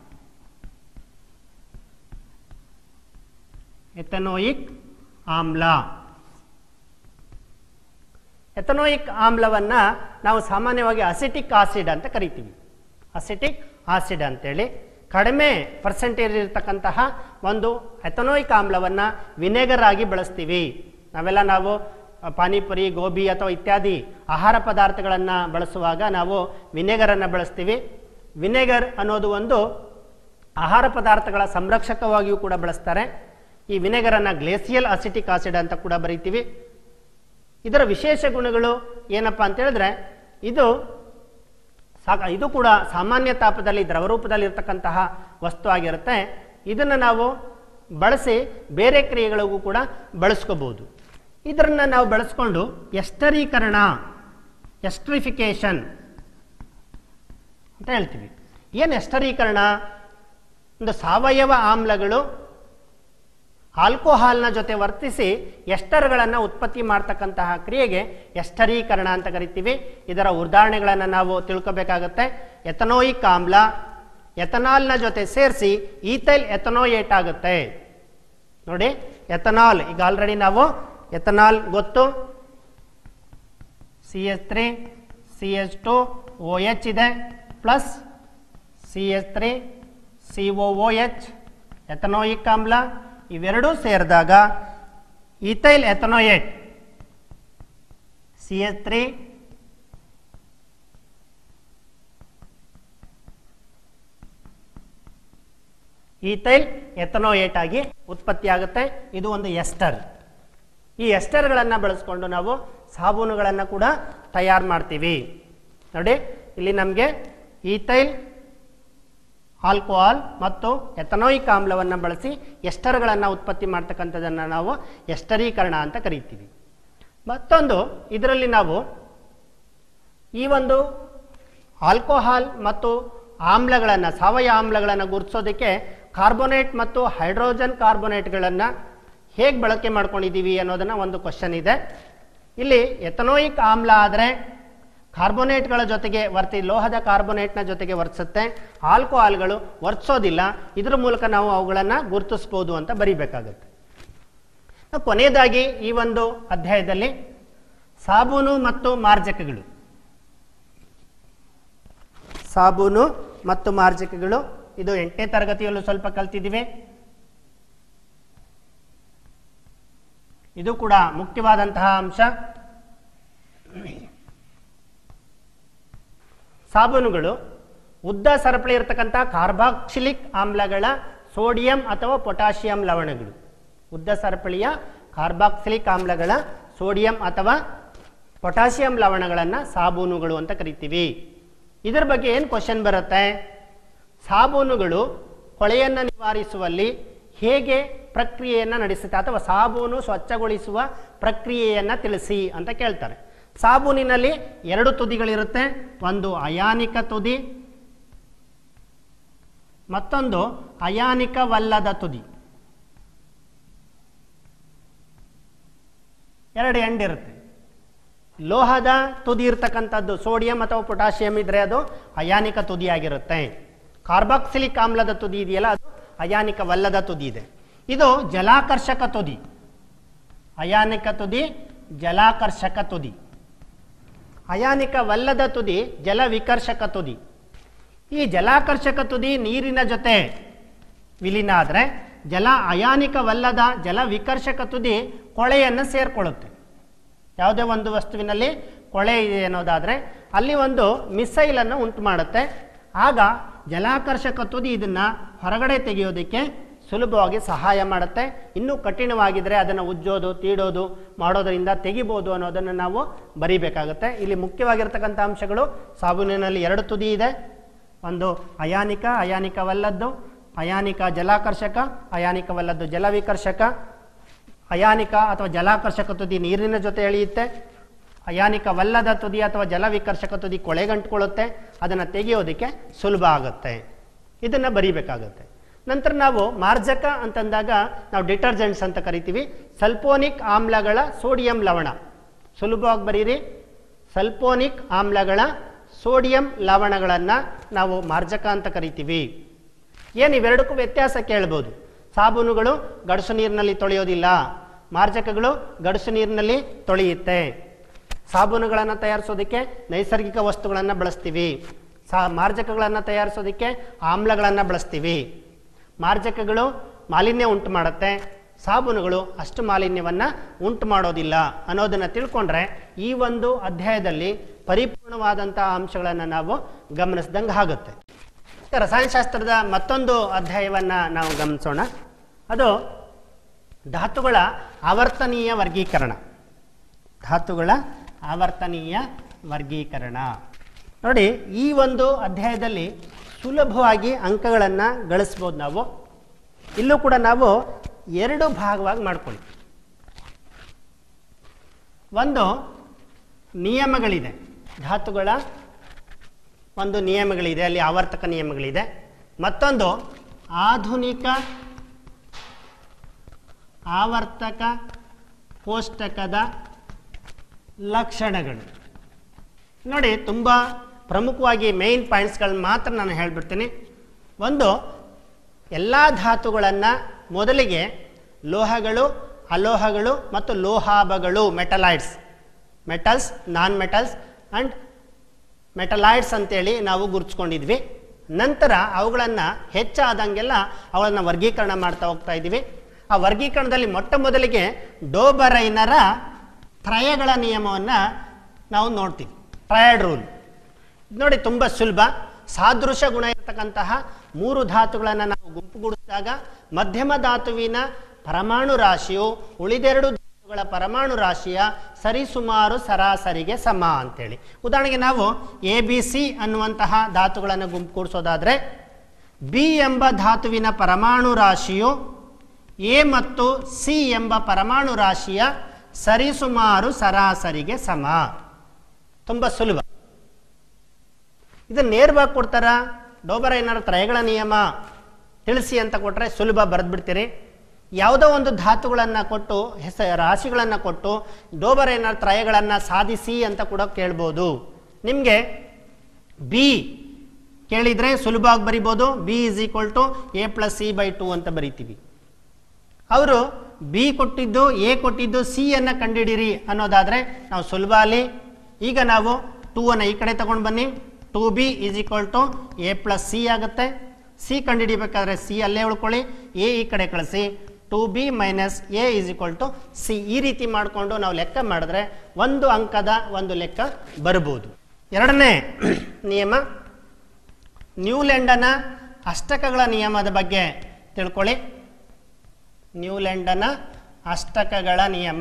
Speaker 1: ಎಥನೋಯಿಕ್ ಆಮ್ಲ ಎಥನೋಯಿಕ್ ಆಮ್ಲವನ್ನು ನಾವು ಸಾಮಾನ್ಯವಾಗಿ ಅಸಿಟಿಕ್ ಆಸಿಡ್ ಅಂತ ಕರಿತೀವಿ ಅಸಿಟಿಕ್ ಆಸಿಡ್ ಅಂತೇಳಿ ಕಡಿಮೆ ಪರ್ಸೆಂಟೇಜ್ ಇರತಕ್ಕಂತಹ ಒಂದು ಎಥನೋಯಿಕ್ ಆಮ್ಲವನ್ನು ವಿನೆಗರ್ ಆಗಿ ಬಳಸ್ತೀವಿ ನಾವೆಲ್ಲ ನಾವು ಅ, ಪಾನಿಪುರಿ ಗೋಬಿ ಅಥವಾ ಇತ್ಯಾದಿ ಆಹಾರ ಪದಾರ್ಥಗಳನ್ನು ಬಳಸುವಾಗ ನಾವು ವಿನೆಗರನ್ನು ಬಳಸ್ತೀವಿ ವಿನೆಗರ್ ಅನ್ನೋದು ಒಂದು ಆಹಾರ ಪದಾರ್ಥಗಳ ಸಂರಕ್ಷಕವಾಗಿಯೂ ಕೂಡ ಬಳಸ್ತಾರೆ ಈ ವಿನೆಗರನ್ನು ಗ್ಲೇಸಿಯಲ್ ಅಸಿಟಿಕ್ ಆಸಿಡ್ ಅಂತ ಕೂಡ ಬರೀತೀವಿ ಇದರ ವಿಶೇಷ ಗುಣಗಳು ಏನಪ್ಪ ಅಂತ ಹೇಳಿದ್ರೆ ಇದು ಸಾಕ ಇದು ಕೂಡ ಸಾಮಾನ್ಯ ತಾಪದಲ್ಲಿ ದ್ರವರೂಪದಲ್ಲಿ ಇರ್ತಕ್ಕಂತಹ ವಸ್ತು ಆಗಿರುತ್ತೆ ಇದನ್ನು ನಾವು ಬಳಸಿ ಬೇರೆ ಕ್ರಿಯೆಗಳಿಗೂ ಕೂಡ ಬಳಸ್ಕೋಬಹುದು ಇದನ್ನು ನಾವು ಬಳಸ್ಕೊಂಡು ಎಸ್ಟರೀಕರಣ ಎಸ್ಟ್ರಿಫಿಕೇಶನ್ ಅಂತ ಹೇಳ್ತೀವಿ ಏನು ಎಸ್ಟರೀಕರಣ ಒಂದು ಸಾವಯವ ಆಮ್ಲಗಳು ಆಲ್ಕೋಹಾಲ್ನ ಜೊತೆ ವರ್ತಿಸಿ ಎಸ್ಟರ್ಗಳನ್ನು ಉತ್ಪತ್ತಿ ಮಾಡ್ತಕ್ಕಂತಹ ಕ್ರಿಯೆಗೆ ಎಸ್ಟರೀಕರಣ ಅಂತ ಕರಿತೀವಿ ಇದರ ಉದಾಹರಣೆಗಳನ್ನು ನಾವು ತಿಳ್ಕೊಬೇಕಾಗತ್ತೆ ಎಥನೋಯಿಕ್ ಆಮ್ಲ ಎಥನಾಲ್ನ ಜೊತೆ ಸೇರಿಸಿ ಈಥೈಲ್ ಎಥನೋಯೇಟ್ ಆಗುತ್ತೆ ನೋಡಿ ಎಥನಾಲ್ ಈಗ ಆಲ್ರೆಡಿ ನಾವು ಎಥನಾಲ್ ಗೊತ್ತು C H three C H two O H ಇದೆ plus C H three C O O H ethanoic ಆಮ್ಲ ಇವೆರಡೂ ಸೇರಿದಾಗ ethyl ethanoate C H three ethyl ethanoate ಆಗಿ ಉತ್ಪತ್ತಿಯಾಗುತ್ತೆ ಇದು ಒಂದು ಎಸ್ಟರ್ ಈ ಎಸ್ಟರ್ಗಳನ್ನು ಬಳಸ್ಕೊಂಡು ನಾವು ಸಾಬೂನುಗಳನ್ನು ಕೂಡ ತಯಾರು ಮಾಡ್ತೀವಿ ನೋಡಿ ಇಲ್ಲಿ ನಮಗೆ ಈಥೈಲ್ ಆಲ್ಕೋಹಾಲ್ ಮತ್ತು ಎಥನೋಯಿಕ್ ಆಮ್ಲವನ್ನು ಬಳಸಿ ಎಸ್ಟರ್ಗಳನ್ನು ಉತ್ಪತ್ತಿ ಮಾಡ್ತಕ್ಕಂಥದ್ದನ್ನು ನಾವು ಎಸ್ಟರೀಕರಣ ಅಂತ ಕರೀತೀವಿ ಮತ್ತೊಂದು ಇದರಲ್ಲಿ ನಾವು ಈ ಒಂದು ಆಲ್ಕೋಹಾಲ್ ಮತ್ತು ಆಮ್ಲಗಳನ್ನು ಸಾವಯವ ಆಮ್ಲಗಳನ್ನು ಗುರುತಿಸೋದಕ್ಕೆ ಕಾರ್ಬೋನೇಟ್ ಮತ್ತು ಹೈಡ್ರೋಜನ್ ಕಾರ್ಬೋನೇಟ್ಗಳನ್ನು ಹೇಗೆ ಬಳಕೆ ಮಾಡ್ಕೊಂಡಿದ್ದೀವಿ ಅನ್ನೋದನ್ನು ಒಂದು ಕ್ವಶನ್ ಇದೆ ಇಲ್ಲಿ ಎಥನೋಯಿಕ್ ಆಮ್ಲ ಆದರೆ ಕಾರ್ಬೋನೇಟ್ಗಳ ಜೊತೆಗೆ ವರ್ತಿ ಲೋಹದ ಕಾರ್ಬೋನೇಟ್ನ ಜೊತೆಗೆ ವರ್ತಿಸುತ್ತೆ ಆಲ್ಕೋಹಾಲ್ಗಳು ವರ್ತಿಸೋದಿಲ್ಲ ಇದ್ರ ಮೂಲಕ ನಾವು ಅವುಗಳನ್ನು ಗುರುತಿಸ್ಬೋದು ಅಂತ ಬರಿಬೇಕಾಗುತ್ತೆ ಕೊನೆಯದಾಗಿ ಈ ಒಂದು ಅಧ್ಯಾಯದಲ್ಲಿ ಸಾಬೂನು ಮತ್ತು ಮಾರ್ಜಕಗಳು ಸಾಬೂನು ಮತ್ತು ಮಾರ್ಜಕಗಳು ಇದು ಎಂಟನೇ ತರಗತಿಯಲ್ಲೂ ಸ್ವಲ್ಪ ಕಲ್ತಿದ್ದೀವಿ ಇದು ಕೂಡ ಮುಖ್ಯವಾದಂತಹ ಅಂಶ ಸಾಬೂನುಗಳು ಉದ್ದ ಸರಪಳಿ ಇರತಕ್ಕಂಥ ಕಾರ್ಬಾಕ್ಸಿಲಿಕ್ ಆಮ್ಲಗಳ ಸೋಡಿಯಂ ಅಥವಾ ಪೊಟ್ಯಾಷಿಯಂ ಲವಣಗಳು ಉದ್ದ ಸರಪಳಿಯ ಕಾರ್ಬಾಕ್ಸಿಲಿಕ್ ಆಮ್ಲಗಳ ಸೋಡಿಯಂ ಅಥವಾ ಪೊಟ್ಯಾಷಿಯಂ ಲವಣಗಳನ್ನು ಸಾಬೂನುಗಳು ಅಂತ ಕರಿತೀವಿ ಇದರ ಬಗ್ಗೆ ಏನು ಕ್ವಶನ್ ಬರುತ್ತೆ ಸಾಬೂನುಗಳು ಕೊಳೆಯನ್ನು ನಿವಾರಿಸುವಲ್ಲಿ ಹೇಗೆ ಪ್ರಕ್ರಿಯೆಯನ್ನು ನಡೆಸುತ್ತೆ ಅಥವಾ ಸಾಬೂನು ಸ್ವಚ್ಛಗೊಳಿಸುವ ಪ್ರಕ್ರಿಯೆಯನ್ನು ತಿಳಿಸಿ ಅಂತ ಕೇಳ್ತಾರೆ ಸಾಬೂನಿನಲ್ಲಿ ಎರಡು ತುದಿಗಳಿರುತ್ತೆ ಒಂದು ಅಯಾನಿಕ ತುದಿ ಮತ್ತೊಂದು ಅಯಾನಿಕವಲ್ಲದ ತುದಿ ಎರಡು ಎಂಡ್ ಇರುತ್ತೆ ಲೋಹದ ತುದಿ ಇರ್ತಕ್ಕಂಥದ್ದು ಸೋಡಿಯಂ ಅಥವಾ ಪೊಟ್ಯಾಷಿಯಂ ಇದ್ರೆ ಅದು ಅಯಾನಿಕ ತುದಿಯಾಗಿರುತ್ತೆ ಕಾರ್ಬಾಕ್ಸಿಲಿಕ್ ಆಮ್ಲದ ತುದಿ ಇದೆಯಲ್ಲ ಅದು ಅಯಾನಿಕವಲ್ಲದ ತುದಿ ಇದೆ ಇದು ಜಲಾಕರ್ಷಕ ತುದಿ ಅಯಾನಿಕ ತುದಿ ಜಲಾಕರ್ಷಕ ತುದಿ ಅಯಾನಿಕವಲ್ಲದ ತುದಿ ಜಲವಿಕರ್ಷಕ ತುದಿ ಈ ಜಲಾಕರ್ಷಕ ತುದಿ ನೀರಿನ ಜೊತೆ ವಿಲೀನ ಆದರೆ ಜಲ ಅಯಾನಿಕವಲ್ಲದ ಜಲವಿಕರ್ಷಕ ತುದಿ ಕೊಳೆಯನ್ನು ಸೇರಿಕೊಳ್ಳುತ್ತೆ ಯಾವುದೇ ಒಂದು ವಸ್ತುವಿನಲ್ಲಿ ಕೊಳೆ ಇದೆ ಅನ್ನೋದಾದರೆ ಅಲ್ಲಿ ಒಂದು ಮಿಸೈಲನ್ನು ಉಂಟು ಮಾಡುತ್ತೆ ಆಗ ಜಲಾಕರ್ಷಕ ತುದಿ ಇದನ್ನು ಹೊರಗಡೆ ತೆಗೆಯೋದಕ್ಕೆ ಸುಲಭವಾಗಿ ಸಹಾಯ ಮಾಡುತ್ತೆ ಇನ್ನೂ ಕಠಿಣವಾಗಿದ್ದರೆ ಅದನ್ನು ಉಜ್ಜೋದು ತೀಡೋದು ಮಾಡೋದರಿಂದ ತೆಗಿಬೋದು ಅನ್ನೋದನ್ನು ನಾವು ಬರಿಬೇಕಾಗುತ್ತೆ ಇಲ್ಲಿ ಮುಖ್ಯವಾಗಿರ್ತಕ್ಕಂಥ ಅಂಶಗಳು ಸಾಬೂನಿನಲ್ಲಿ ಎರಡು ತುದಿ ಇದೆ ಒಂದು ಅಯಾನಿಕ ಅಯಾನಿಕವಲ್ಲದ್ದು ಅಯಾನಿಕ ಜಲಾಕರ್ಷಕ ಅಯಾನಿಕವಲ್ಲದ್ದು ಜಲವಿಕರ್ಷಕ ಅಯಾನಿಕ ಅಥವಾ ಜಲಾಕರ್ಷಕ ತುದಿ ನೀರಿನ ಜೊತೆ ಎಳೆಯುತ್ತೆ ಅಯಾನಿಕವಲ್ಲದ ತುದಿ ಅಥವಾ ಜಲವಿಕರ್ಷಕ ತುದಿ ಕೊಳೆಗಂಟ್ಕೊಳ್ಳುತ್ತೆ ಅದನ್ನು ತೆಗೆಯೋದಕ್ಕೆ ಸುಲಭ ಆಗುತ್ತೆ ಇದನ್ನು ಬರಿಬೇಕಾಗುತ್ತೆ ನಂತರ ನಾವು ಮಾರ್ಜಕ ಅಂತಂದಾಗ ನಾವು ಡಿಟರ್ಜೆಂಟ್ಸ್ ಅಂತ ಕರಿತೀವಿ ಸಲ್ಪೋನಿಕ್ ಆಮ್ಲಗಳ ಸೋಡಿಯಂ ಲವಣ ಸುಲಭವಾಗಿ ಬರೀರಿ ಸಲ್ಪೋನಿಕ್ ಆಮ್ಲಗಳ ಸೋಡಿಯಂ ಲವಣಗಳನ್ನು ನಾವು ಮಾರ್ಜಕ ಅಂತ ಕರಿತೀವಿ ಏನು ಇವೆರಡಕ್ಕೂ ವ್ಯತ್ಯಾಸ ಕೇಳ್ಬೋದು ಸಾಬೂನುಗಳು ಗಡಸು ನೀರಿನಲ್ಲಿ ತೊಳೆಯೋದಿಲ್ಲ ಮಾರ್ಜಕಗಳು ಗಡಸು ನೀರಿನಲ್ಲಿ ತೊಳೆಯುತ್ತೆ ಸಾಬೂನುಗಳನ್ನು ತಯಾರಿಸೋದಕ್ಕೆ ನೈಸರ್ಗಿಕ ವಸ್ತುಗಳನ್ನು ಬಳಸ್ತೀವಿ ಸಾ ಮಾರ್ಜಕಗಳನ್ನು ತಯಾರಿಸೋದಕ್ಕೆ ಆಮ್ಲಗಳನ್ನು ಬಳಸ್ತೀವಿ ಮಾರ್ಜಕಗಳು ಮಾಲಿನ್ಯ ಉಂಟು ಮಾಡುತ್ತೆ ಸಾಬೂನುಗಳು ಅಷ್ಟು ಮಾಲಿನ್ಯವನ್ನು ಉಂಟು ಮಾಡೋದಿಲ್ಲ ಅನ್ನೋದನ್ನು ತಿಳ್ಕೊಂಡ್ರೆ ಈ ಒಂದು ಅಧ್ಯಾಯದಲ್ಲಿ ಪರಿಪೂರ್ಣವಾದಂಥ ಅಂಶಗಳನ್ನು ನಾವು ಗಮನಿಸ್ದಂಗೆ ಆಗುತ್ತೆ ರಸಾಯನಶಾಸ್ತ್ರದ ಮತ್ತೊಂದು ಅಧ್ಯಾಯವನ್ನು ನಾವು ಗಮನಿಸೋಣ ಅದು ಧಾತುಗಳ ಆವರ್ತನೀಯ ವರ್ಗೀಕರಣ ಧಾತುಗಳ ಆವರ್ತನೀಯ ವರ್ಗೀಕರಣ ನೋಡಿ ಈ ಒಂದು ಅಧ್ಯಾಯದಲ್ಲಿ ಸುಲಭವಾಗಿ ಅಂಕಗಳನ್ನು ಗಳಿಸ್ಬೋದು ನಾವು ಇಲ್ಲೂ ಕೂಡ ನಾವು ಎರಡು ಭಾಗವಾಗಿ ಮಾಡ್ಕೊಳ್ಳಿ ಒಂದು ನಿಯಮಗಳಿದೆ ಧಾತುಗಳ ಒಂದು ನಿಯಮಗಳಿದೆ ಅಲ್ಲಿ ಆವರ್ತಕ ನಿಯಮಗಳಿದೆ ಮತ್ತೊಂದು ಆಧುನಿಕ ಆವರ್ತಕ ಕೋಷ್ಟಕದ ಲಕ್ಷಣಗಳು ನೋಡಿ ತುಂಬ ಪ್ರಮುಖವಾಗಿ ಮೇಯ್ನ್ ಪಾಯಿಂಟ್ಸ್ಗಳನ್ನ ಮಾತ್ರ ನಾನು ಹೇಳಿಬಿಡ್ತೀನಿ ಒಂದು ಎಲ್ಲ ಧಾತುಗಳನ್ನು ಮೊದಲಿಗೆ ಲೋಹಗಳು ಅಲೋಹಗಳು ಮತ್ತು ಲೋಹಾಭಗಳು metalloids metals non metals and metalloids ಅಂತೇಳಿ ನಾವು ಗುರುತಿಸ್ಕೊಂಡಿದ್ವಿ ನಂತರ ಅವುಗಳನ್ನು ಹೆಚ್ಚಾದಂಗೆಲ್ಲ ಅವುಗಳನ್ನು ವರ್ಗೀಕರಣ ಮಾಡ್ತಾ ಹೋಗ್ತಾ ಇದ್ದೀವಿ ಆ ವರ್ಗೀಕರಣದಲ್ಲಿ ಮೊಟ್ಟ ಮೊದಲಿಗೆ ಡೋಬರೈನರ ತ್ರಯಗಳ ನಿಯಮವನ್ನು ನಾವು ನೋಡ್ತೀವಿ ಟ್ರಯಡ್ ರೂಲ್ ನೋಡಿ ತುಂಬ ಸುಲಭ ಸಾದೃಶ ಗುಣ ಇರತಕ್ಕಂತಹ ಮೂರು ಧಾತುಗಳನ್ನು ನಾವು ಗುಂಪುಗೂಡಿಸಿದಾಗ ಮಧ್ಯಮ ಧಾತುವಿನ ಪರಮಾಣು ರಾಶಿಯು ಉಳಿದೆರಡು ಧಾತುಗಳ ಪರಮಾಣು ರಾಶಿಯ ಸರಿಸುಮಾರು ಸರಾಸರಿಗೆ ಸಮ ಅಂತೇಳಿ ಉದಾಹರಣೆಗೆ ನಾವು ಎ ಬಿ ಸಿ ಅನ್ನುವಂತಹ ಧಾತುಗಳನ್ನು ಗುಂಪು ಕೂಡಿಸೋದಾದರೆ ಬಿ ಎಂಬ ಧಾತುವಿನ ಪರಮಾಣು ರಾಶಿಯು ಎ ಮತ್ತು ಸಿ ಎಂಬ ಪರಮಾಣು ರಾಶಿಯ ಸರಿಸುಮಾರು ಸರಾಸರಿಗೆ ಸಮ ತುಂಬ ಸುಲಭ ಇದನ್ನು ನೇರವಾಗಿ ಕೊಡ್ತಾರ ಡೋಬರ ಏನಾರು ತ್ರಯಗಳ ನಿಯಮ ತಿಳಿಸಿ ಅಂತ ಕೊಟ್ಟರೆ ಸುಲಭ ಬರೆದ್ಬಿಡ್ತೀರಿ ಯಾವುದೋ ಒಂದು ಧಾತುಗಳನ್ನು ಕೊಟ್ಟು ಹೆಸ ರಾಶಿಗಳನ್ನು ಕೊಟ್ಟು ಡೋಬರ ಏನಾರು ತ್ರಯಗಳನ್ನು ಸಾಧಿಸಿ ಅಂತ ಕೂಡ ಕೇಳ್ಬೋದು ನಿಮಗೆ ಬಿ ಕೇಳಿದರೆ ಸುಲಭವಾಗಿ ಬರಿಬೋದು B is equal to A plus C by two ಅಂತ ಬರಿತೀವಿ ಅವರು ಬಿ ಕೊಟ್ಟಿದ್ದು ಎ ಕೊಟ್ಟಿದ್ದು ಸಿ ಅನ್ನು ಕಂಡುಹಿಡಿರಿ ಅನ್ನೋದಾದರೆ ನಾವು ಸುಲಭ ಅಲ್ಲಿ ಈಗ ನಾವು ಟೂ ಅನ್ನು ಈ ಕಡೆ ತಗೊಂಡು ಬನ್ನಿ two B is equal to A plus C ಆಗುತ್ತೆ ಸಿ ಕಂಡುಹಿಡಿಬೇಕಾದ್ರೆ ಸಿ ಅಲ್ಲೇ ಉಳ್ಕೊಳ್ಳಿ ಎ ಈ ಕಡೆ ಕಳಿಸಿ two B minus A is equal to C ಈ ರೀತಿ ಮಾಡಿಕೊಂಡು ನಾವು ಲೆಕ್ಕ ಮಾಡಿದ್ರೆ ಒಂದು ಅಂಕದ ಒಂದು ಲೆಕ್ಕ ಬರ್ಬೋದು ಎರಡನೇ ನಿಯಮ ನ್ಯೂಲ್ಯಾಂಡನ ಅಷ್ಟಕಗಳ ನಿಯಮದ ಬಗ್ಗೆ ತಿಳ್ಕೊಳ್ಳಿ ನ್ಯೂಲ್ಯಾಂಡನ ಅಷ್ಟಕಗಳ ನಿಯಮ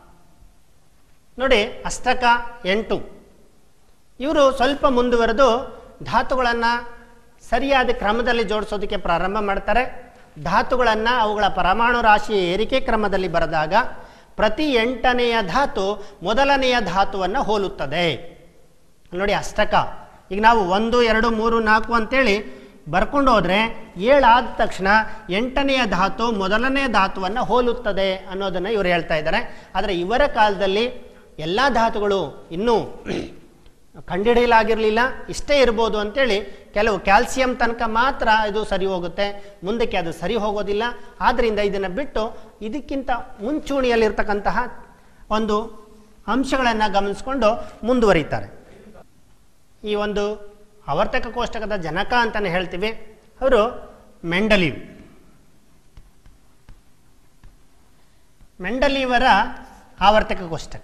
Speaker 1: ನೋಡಿ ಅಷ್ಟಕ ಎಂಟು ಇವರು ಸ್ವಲ್ಪ ಮುಂದುವರೆದು ಧಾತುಗಳನ್ನು ಸರಿಯಾದ ಕ್ರಮದಲ್ಲಿ ಜೋಡಿಸೋದಕ್ಕೆ ಪ್ರಾರಂಭ ಮಾಡ್ತಾರೆ ಧಾತುಗಳನ್ನು ಅವುಗಳ ಪರಮಾಣು ರಾಶಿಯ ಏರಿಕೆ ಕ್ರಮದಲ್ಲಿ ಬರೆದಾಗ ಪ್ರತಿ ಎಂಟನೆಯ ಧಾತು ಮೊದಲನೆಯ ಧಾತುವನ್ನು ಹೋಲುತ್ತದೆ ನೋಡಿ ಅಷ್ಟಕ ಈಗ ನಾವು ಒಂದು ಎರಡು ಮೂರು ನಾಲ್ಕು ಅಂತೇಳಿ ಬರ್ಕೊಂಡು ಹೋದರೆ ಏಳಾದ ತಕ್ಷಣ ಎಂಟನೆಯ ಧಾತು ಮೊದಲನೇ ಧಾತುವನ್ನು ಹೋಲುತ್ತದೆ ಅನ್ನೋದನ್ನು ಇವರು ಹೇಳ್ತಾ ಇದ್ದಾರೆ ಆದರೆ ಇವರ ಕಾಲದಲ್ಲಿ ಎಲ್ಲ ಧಾತುಗಳು ಇನ್ನೂ ಕಂಡುಹಿಡಿಯಲಾಗಿರಲಿಲ್ಲ ಇಷ್ಟೇ ಇರ್ಬೋದು ಅಂತೇಳಿ ಕೆಲವು ಕ್ಯಾಲ್ಸಿಯಂ ತನಕ ಮಾತ್ರ ಇದು ಸರಿ ಹೋಗುತ್ತೆ ಮುಂದಕ್ಕೆ ಅದು ಸರಿ ಹೋಗೋದಿಲ್ಲ ಆದ್ದರಿಂದ ಇದನ್ನು ಬಿಟ್ಟು ಇದಕ್ಕಿಂತ ಮುಂಚೂಣಿಯಲ್ಲಿರ್ತಕ್ಕಂತಹ ಒಂದು ಅಂಶಗಳನ್ನು ಗಮನಿಸ್ಕೊಂಡು ಮುಂದುವರಿತಾರೆ ಈ ಒಂದು ಆವರ್ತಕ ಕೋಷ್ಟಕದ ಜನಕ ಅಂತಲೇ ಹೇಳ್ತೀವಿ ಅವರು ಮೆಂಡಲೀವ್ ಮೆಂಡಲೀವರ ಆವರ್ತಕ ಕೋಷ್ಟಕ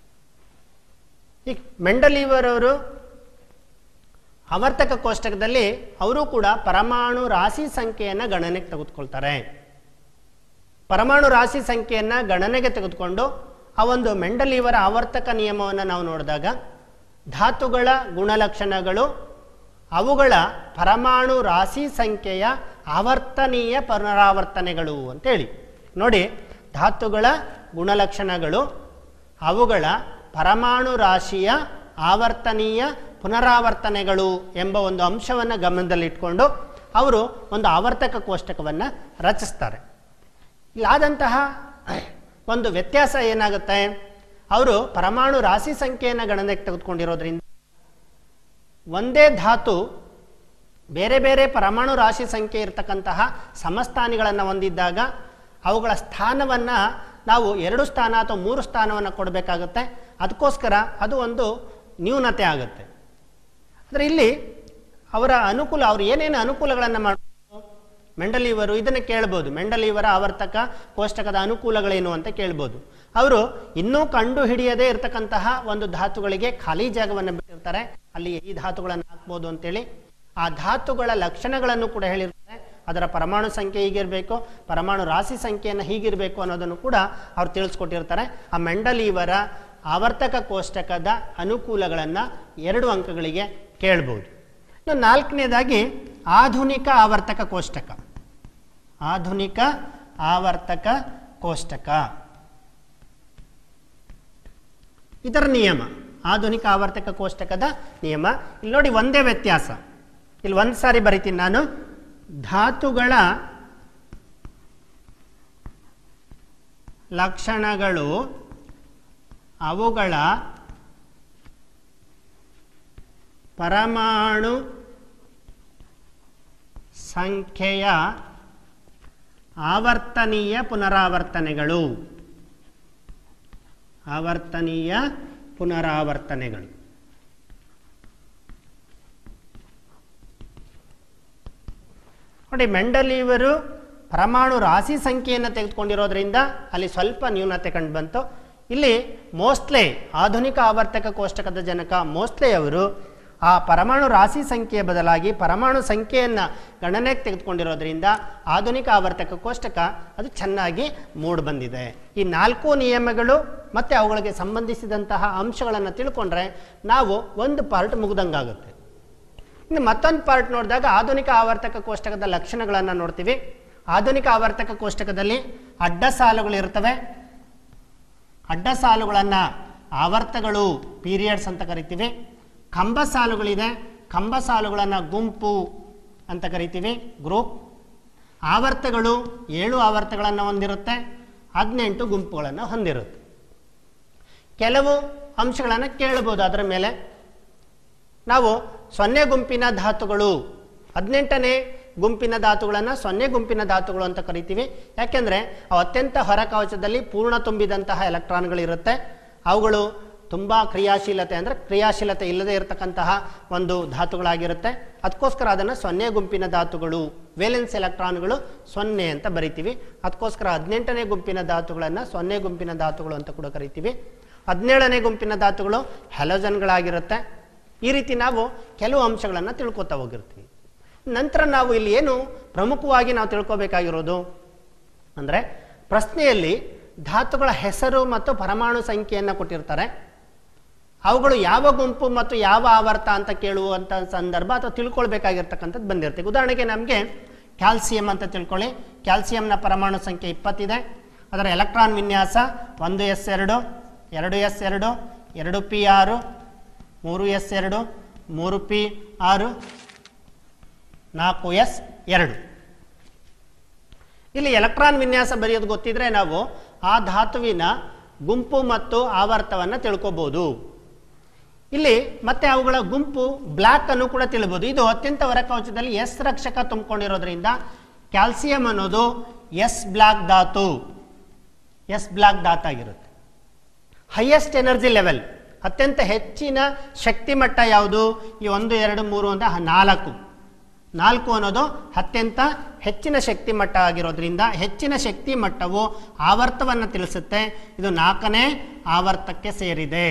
Speaker 1: ಈ ಮೆಂಡಲೀವರ್ ಅವರು ಆವರ್ತಕ ಕೋಷ್ಟಕದಲ್ಲಿ ಅವರು ಕೂಡ ಪರಮಾಣು ರಾಶಿ ಸಂಖ್ಯೆಯನ್ನು ಗಣನೆಗೆ ತೆಗೆದುಕೊಳ್ತಾರೆ ಪರಮಾಣು ರಾಶಿ ಸಂಖ್ಯೆಯನ್ನು ಗಣನೆಗೆ ತೆಗೆದುಕೊಂಡು ಆ ಒಂದು ಮೆಂಡಲೀವರ ಆವರ್ತಕ ನಿಯಮವನ್ನು ನಾವು ನೋಡಿದಾಗ ಧಾತುಗಳ ಗುಣಲಕ್ಷಣಗಳು ಅವುಗಳ ಪರಮಾಣು ರಾಶಿ ಸಂಖ್ಯೆಯ ಆವರ್ತನೀಯ ಪುನರಾವರ್ತನೆಗಳು ಅಂತೇಳಿ ನೋಡಿ ಧಾತುಗಳ ಗುಣಲಕ್ಷಣಗಳು ಅವುಗಳ ಪರಮಾಣು ರಾಶಿಯ ಆವರ್ತನೀಯ ಪುನರಾವರ್ತನೆಗಳು ಎಂಬ ಒಂದು ಅಂಶವನ್ನು ಗಮನದಲ್ಲಿಟ್ಕೊಂಡು ಅವರು ಒಂದು ಆವರ್ತಕ ಕೋಷ್ಟಕವನ್ನು ರಚಿಸ್ತಾರೆ ಇಲ್ಲಾದಂತಹ ಒಂದು ವ್ಯತ್ಯಾಸ ಏನಾಗುತ್ತೆ ಅವರು ಪರಮಾಣು ರಾಶಿ ಸಂಖ್ಯೆಯನ್ನು ಗಣನೆಗೆ ತೆಗೆದುಕೊಂಡಿರೋದ್ರಿಂದ ಒಂದೇ ಧಾತು ಬೇರೆ ಬೇರೆ ಪರಮಾಣು ರಾಶಿ ಸಂಖ್ಯೆ ಇರತಕ್ಕಂತಹ ಸಮಸ್ಥಾನಿಗಳನ್ನು ಹೊಂದಿದ್ದಾಗ ಅವುಗಳ ಸ್ಥಾನವನ್ನು ನಾವು ಎರಡು ಸ್ಥಾನ ಅಥವಾ ಮೂರು ಸ್ಥಾನವನ್ನು ಕೊಡಬೇಕಾಗುತ್ತೆ ಅದಕ್ಕೋಸ್ಕರ ಅದು ಒಂದು ನ್ಯೂನತೆ ಆಗುತ್ತೆ ಆದರೆ ಇಲ್ಲಿ ಅವರ ಅನುಕೂಲ ಅವರು ಏನೇನು ಅನುಕೂಲಗಳನ್ನು ಮಾಡಬಹುದು ಮೆಂಡಲೀವರು ಇದನ್ನು ಕೇಳ್ಬೋದು ಮೆಂಡಲೀವರ ಆವರ್ತಕ ಕೋಷ್ಟಕದ ಅನುಕೂಲಗಳೇನು ಅಂತ ಕೇಳ್ಬೋದು ಅವರು ಇನ್ನೂ ಕಂಡು ಹಿಡಿಯದೇ ಇರತಕ್ಕಂತಹ ಒಂದು ಧಾತುಗಳಿಗೆ ಖಾಲಿ ಜಾಗವನ್ನು ಬಿಟ್ಟಿರ್ತಾರೆ ಅಲ್ಲಿ ಈ ಧಾತುಗಳನ್ನು ಹಾಕ್ಬೋದು ಅಂತೇಳಿ ಆ ಧಾತುಗಳ ಲಕ್ಷಣಗಳನ್ನು ಕೂಡ ಹೇಳಿರ್ತಾರೆ ಅದರ ಪರಮಾಣು ಸಂಖ್ಯೆ ಹೀಗಿರಬೇಕು ಪರಮಾಣು ರಾಶಿ ಸಂಖ್ಯೆಯನ್ನು ಹೀಗಿರಬೇಕು ಅನ್ನೋದನ್ನು ಕೂಡ ಅವ್ರು ತಿಳಿಸ್ಕೊಟ್ಟಿರ್ತಾರೆ ಆ ಮೆಂಡಲೀವರ ಆವರ್ತಕ ಕೋಷ್ಟಕದ ಅನುಕೂಲಗಳನ್ನು ಎರಡು ಅಂಕಗಳಿಗೆ ಕೇಳ್ಬೋದು ಇನ್ನು ನಾಲ್ಕನೇದಾಗಿ ಆಧುನಿಕ ಆವರ್ತಕ ಕೋಷ್ಟಕ ಆಧುನಿಕ ಆವರ್ತಕ ಕೋಷ್ಟಕ ಇದರ ನಿಯಮ ಆಧುನಿಕ ಆವರ್ತಕ ಕೋಷ್ಟಕದ ನಿಯಮ ಇಲ್ಲಿ ನೋಡಿ ಒಂದೇ ವ್ಯತ್ಯಾಸ ಇಲ್ಲಿ ಒಂದು ಸಾರಿ ಬರಿತೀನಿ ನಾನು ಧಾತುಗಳ ಲಕ್ಷಣಗಳು ಅವುಗಳ ಪರಮಾಣು ಸಂಖ್ಯೆಯ ಆವರ್ತನೀಯ ಪುನರಾವರ್ತನೆಗಳು ಆವರ್ತನೀಯ ಪುನರಾವರ್ತನೆಗಳು ನೋಡಿ ಮೆಂಡಲೀವರು ಪರಮಾಣು ರಾಶಿ ಸಂಖ್ಯೆಯನ್ನು ತೆಗೆದುಕೊಂಡಿರೋದ್ರಿಂದ ಅಲ್ಲಿ ಸ್ವಲ್ಪ ನ್ಯೂನತೆ ಕಂಡು ಬಂತು ಇಲ್ಲಿ ಮೋಸ್ಟ್ಲೆ ಆಧುನಿಕ ಆವರ್ತಕ ಕೋಷ್ಟಕದ ಜನಕ ಮೋಸ್ಟ್ಲೆ ಅವರು ಆ ಪರಮಾಣು ರಾಶಿ ಸಂಖ್ಯೆಯ ಬದಲಾಗಿ ಪರಮಾಣು ಸಂಖ್ಯೆಯನ್ನು ಗಣನೆಗೆ ತೆಗೆದುಕೊಂಡಿರೋದ್ರಿಂದ ಆಧುನಿಕ ಆವರ್ತಕ ಕೋಷ್ಟಕ ಅದು ಚೆನ್ನಾಗಿ ಮೂಡಿ ಬಂದಿದೆ ಈ ನಾಲ್ಕು ನಿಯಮಗಳು ಮತ್ತು ಅವುಗಳಿಗೆ ಸಂಬಂಧಿಸಿದಂತಹ ಅಂಶಗಳನ್ನು ತಿಳ್ಕೊಂಡ್ರೆ ನಾವು ಒಂದು ಪಾರ್ಟ್ ಮುಗ್ದಂಗಾಗುತ್ತೆ ಇನ್ನು ಮತ್ತೊಂದು ಪಾರ್ಟ್ ನೋಡಿದಾಗ ಆಧುನಿಕ ಆವರ್ತಕ ಕೋಷ್ಟಕದ ಲಕ್ಷಣಗಳನ್ನು ನೋಡ್ತೀವಿ ಆಧುನಿಕ ಆವರ್ತಕ ಕೋಷ್ಟಕದಲ್ಲಿ ಅಡ್ಡ ಸಾಲುಗಳು ಇರ್ತವೆ ಅಡ್ಡ ಸಾಲುಗಳನ್ನು ಆವರ್ತಗಳು ಪೀರಿಯಡ್ಸ್ ಅಂತ ಕರಿತೀವಿ ಕಂಬ ಸಾಲುಗಳಿದೆ ಕಂಬ ಸಾಲುಗಳನ್ನು ಗುಂಪು ಅಂತ ಕರಿತೀವಿ ಗ್ರೂಪ್ ಆವರ್ತಗಳು ಏಳು ಆವರ್ತಗಳನ್ನು ಹೊಂದಿರುತ್ತೆ ಹದಿನೆಂಟು ಗುಂಪುಗಳನ್ನು ಹೊಂದಿರುತ್ತೆ ಕೆಲವು ಅಂಶಗಳನ್ನು ಕೇಳಬಹುದು ಅದರ ಮೇಲೆ ನಾವು ಸೊನ್ನೆ ಗುಂಪಿನ ಧಾತುಗಳು ಹದಿನೆಂಟನೇ ಗುಂಪಿನ ಧಾತುಗಳನ್ನು ಸೊನ್ನೆ ಗುಂಪಿನ ಧಾತುಗಳು ಅಂತ ಕರಿತೀವಿ ಯಾಕೆಂದರೆ ಅವು ಅತ್ಯಂತ ಹೊರಕವಚದಲ್ಲಿ ಪೂರ್ಣ ತುಂಬಿದಂತಹ ಎಲೆಕ್ಟ್ರಾನ್ಗಳಿರುತ್ತೆ ಅವುಗಳು ತುಂಬ ಕ್ರಿಯಾಶೀಲತೆ ಅಂದರೆ ಕ್ರಿಯಾಶೀಲತೆ ಇಲ್ಲದೆ ಇರತಕ್ಕಂತಹ ಒಂದು ಧಾತುಗಳಾಗಿರುತ್ತೆ ಅದಕ್ಕೋಸ್ಕರ ಅದನ್ನು ಸೊನ್ನೆ ಗುಂಪಿನ ಧಾತುಗಳು ವೇಲೆನ್ಸ್ ಎಲೆಕ್ಟ್ರಾನ್ಗಳು ಸೊನ್ನೆ ಅಂತ ಬರಿತೀವಿ ಅದಕ್ಕೋಸ್ಕರ ಹದಿನೆಂಟನೇ ಗುಂಪಿನ ಧಾತುಗಳನ್ನು ಸೊನ್ನೆ ಗುಂಪಿನ ಧಾತುಗಳು ಅಂತ ಕೂಡ ಕರಿತೀವಿ ಹದಿನೇಳನೇ ಗುಂಪಿನ ಧಾತುಗಳು ಹ್ಯಾಲೋಜನ್ಗಳಾಗಿರುತ್ತೆ ಈ ರೀತಿ ನಾವು ಕೆಲವು ಅಂಶಗಳನ್ನು ತಿಳ್ಕೊತಾ ಹೋಗಿರ್ತೀವಿ ನಂತರ ನಾವು ಇಲ್ಲಿ ಏನು ಪ್ರಮುಖವಾಗಿ ನಾವು ತಿಳ್ಕೊಬೇಕಾಗಿರೋದು ಅಂದರೆ ಪ್ರಶ್ನೆಯಲ್ಲಿ ಧಾತುಗಳ ಹೆಸರು ಮತ್ತು ಪರಮಾಣು ಸಂಖ್ಯೆಯನ್ನು ಕೊಟ್ಟಿರ್ತಾರೆ ಅವುಗಳು ಯಾವ ಗುಂಪು ಮತ್ತು ಯಾವ ಆವರ್ತ ಅಂತ ಕೇಳುವಂಥ ಸಂದರ್ಭ ಅಥವಾ ತಿಳ್ಕೊಳ್ಬೇಕಾಗಿರ್ತಕ್ಕಂಥದ್ದು ಬಂದಿರುತ್ತೆ ಉದಾಹರಣೆಗೆ ನಮಗೆ ಕ್ಯಾಲ್ಸಿಯಂ ಅಂತ ತಿಳ್ಕೊಳ್ಳಿ ಕ್ಯಾಲ್ಸಿಯಂನ ಪರಮಾಣು ಸಂಖ್ಯೆ ಇಪ್ಪತ್ತಿದೆ ಅದರ ಎಲೆಕ್ಟ್ರಾನ್ ವಿನ್ಯಾಸ ಒಂದು ಎಸ್ ಎರಡು ಎರಡು ಎಸ್ ಎರಡು ಎರಡು ಪಿ ಆರು ಮೂರು ಎಸ್ ಎರಡು ಮೂರು ಪಿ ಆರು ನಾಲ್ಕು ಎಸ್ ಎರಡು ಇಲ್ಲಿ ಎಲೆಕ್ಟ್ರಾನ್ ವಿನ್ಯಾಸ ಬರೆಯೋದು ಗೊತ್ತಿದ್ರೆ ನಾವು ಆ ಧಾತುವಿನ ಗುಂಪು ಮತ್ತು ಆವರ್ತವನ್ನು ತಿಳ್ಕೊಬೋದು ಇಲ್ಲಿ ಮತ್ತೆ ಅವುಗಳ ಗುಂಪು ಬ್ಲ್ಯಾಕ್ ಅನ್ನು ಕೂಡ ತಿಳಿಬೋದು ಇದು ಅತ್ಯಂತ ಹೊರಕವಚದಲ್ಲಿ ಎಸ್ ರಕ್ಷಕ ತುಂಬಿಕೊಂಡಿರೋದ್ರಿಂದ ಕ್ಯಾಲ್ಸಿಯಂ ಅನ್ನೋದು ಎಸ್ ಬ್ಲಾಕ್ ಧಾತು ಎಸ್ ಬ್ಲಾಕ್ ಧಾತಾಗಿರುತ್ತೆ ಹೈಯೆಸ್ಟ್ ಎನರ್ಜಿ ಲೆವೆಲ್ ಅತ್ಯಂತ ಹೆಚ್ಚಿನ ಶಕ್ತಿ ಮಟ್ಟ ಯಾವುದು ಈ ಒಂದು ಎರಡು ಮೂರು ಅಂತ ಹ- ನಾಲ್ಕು ನಾಲ್ಕು ಅನ್ನೋದು ಅತ್ಯಂತ ಹೆಚ್ಚಿನ ಶಕ್ತಿ ಮಟ್ಟ ಆಗಿರೋದ್ರಿಂದ ಹೆಚ್ಚಿನ ಶಕ್ತಿ ಮಟ್ಟವು ಆವರ್ತವನ್ನು ತಿಳಿಸುತ್ತೆ ಇದು ನಾಲ್ಕನೇ ಆವರ್ತಕ್ಕೆ ಸೇರಿದೆ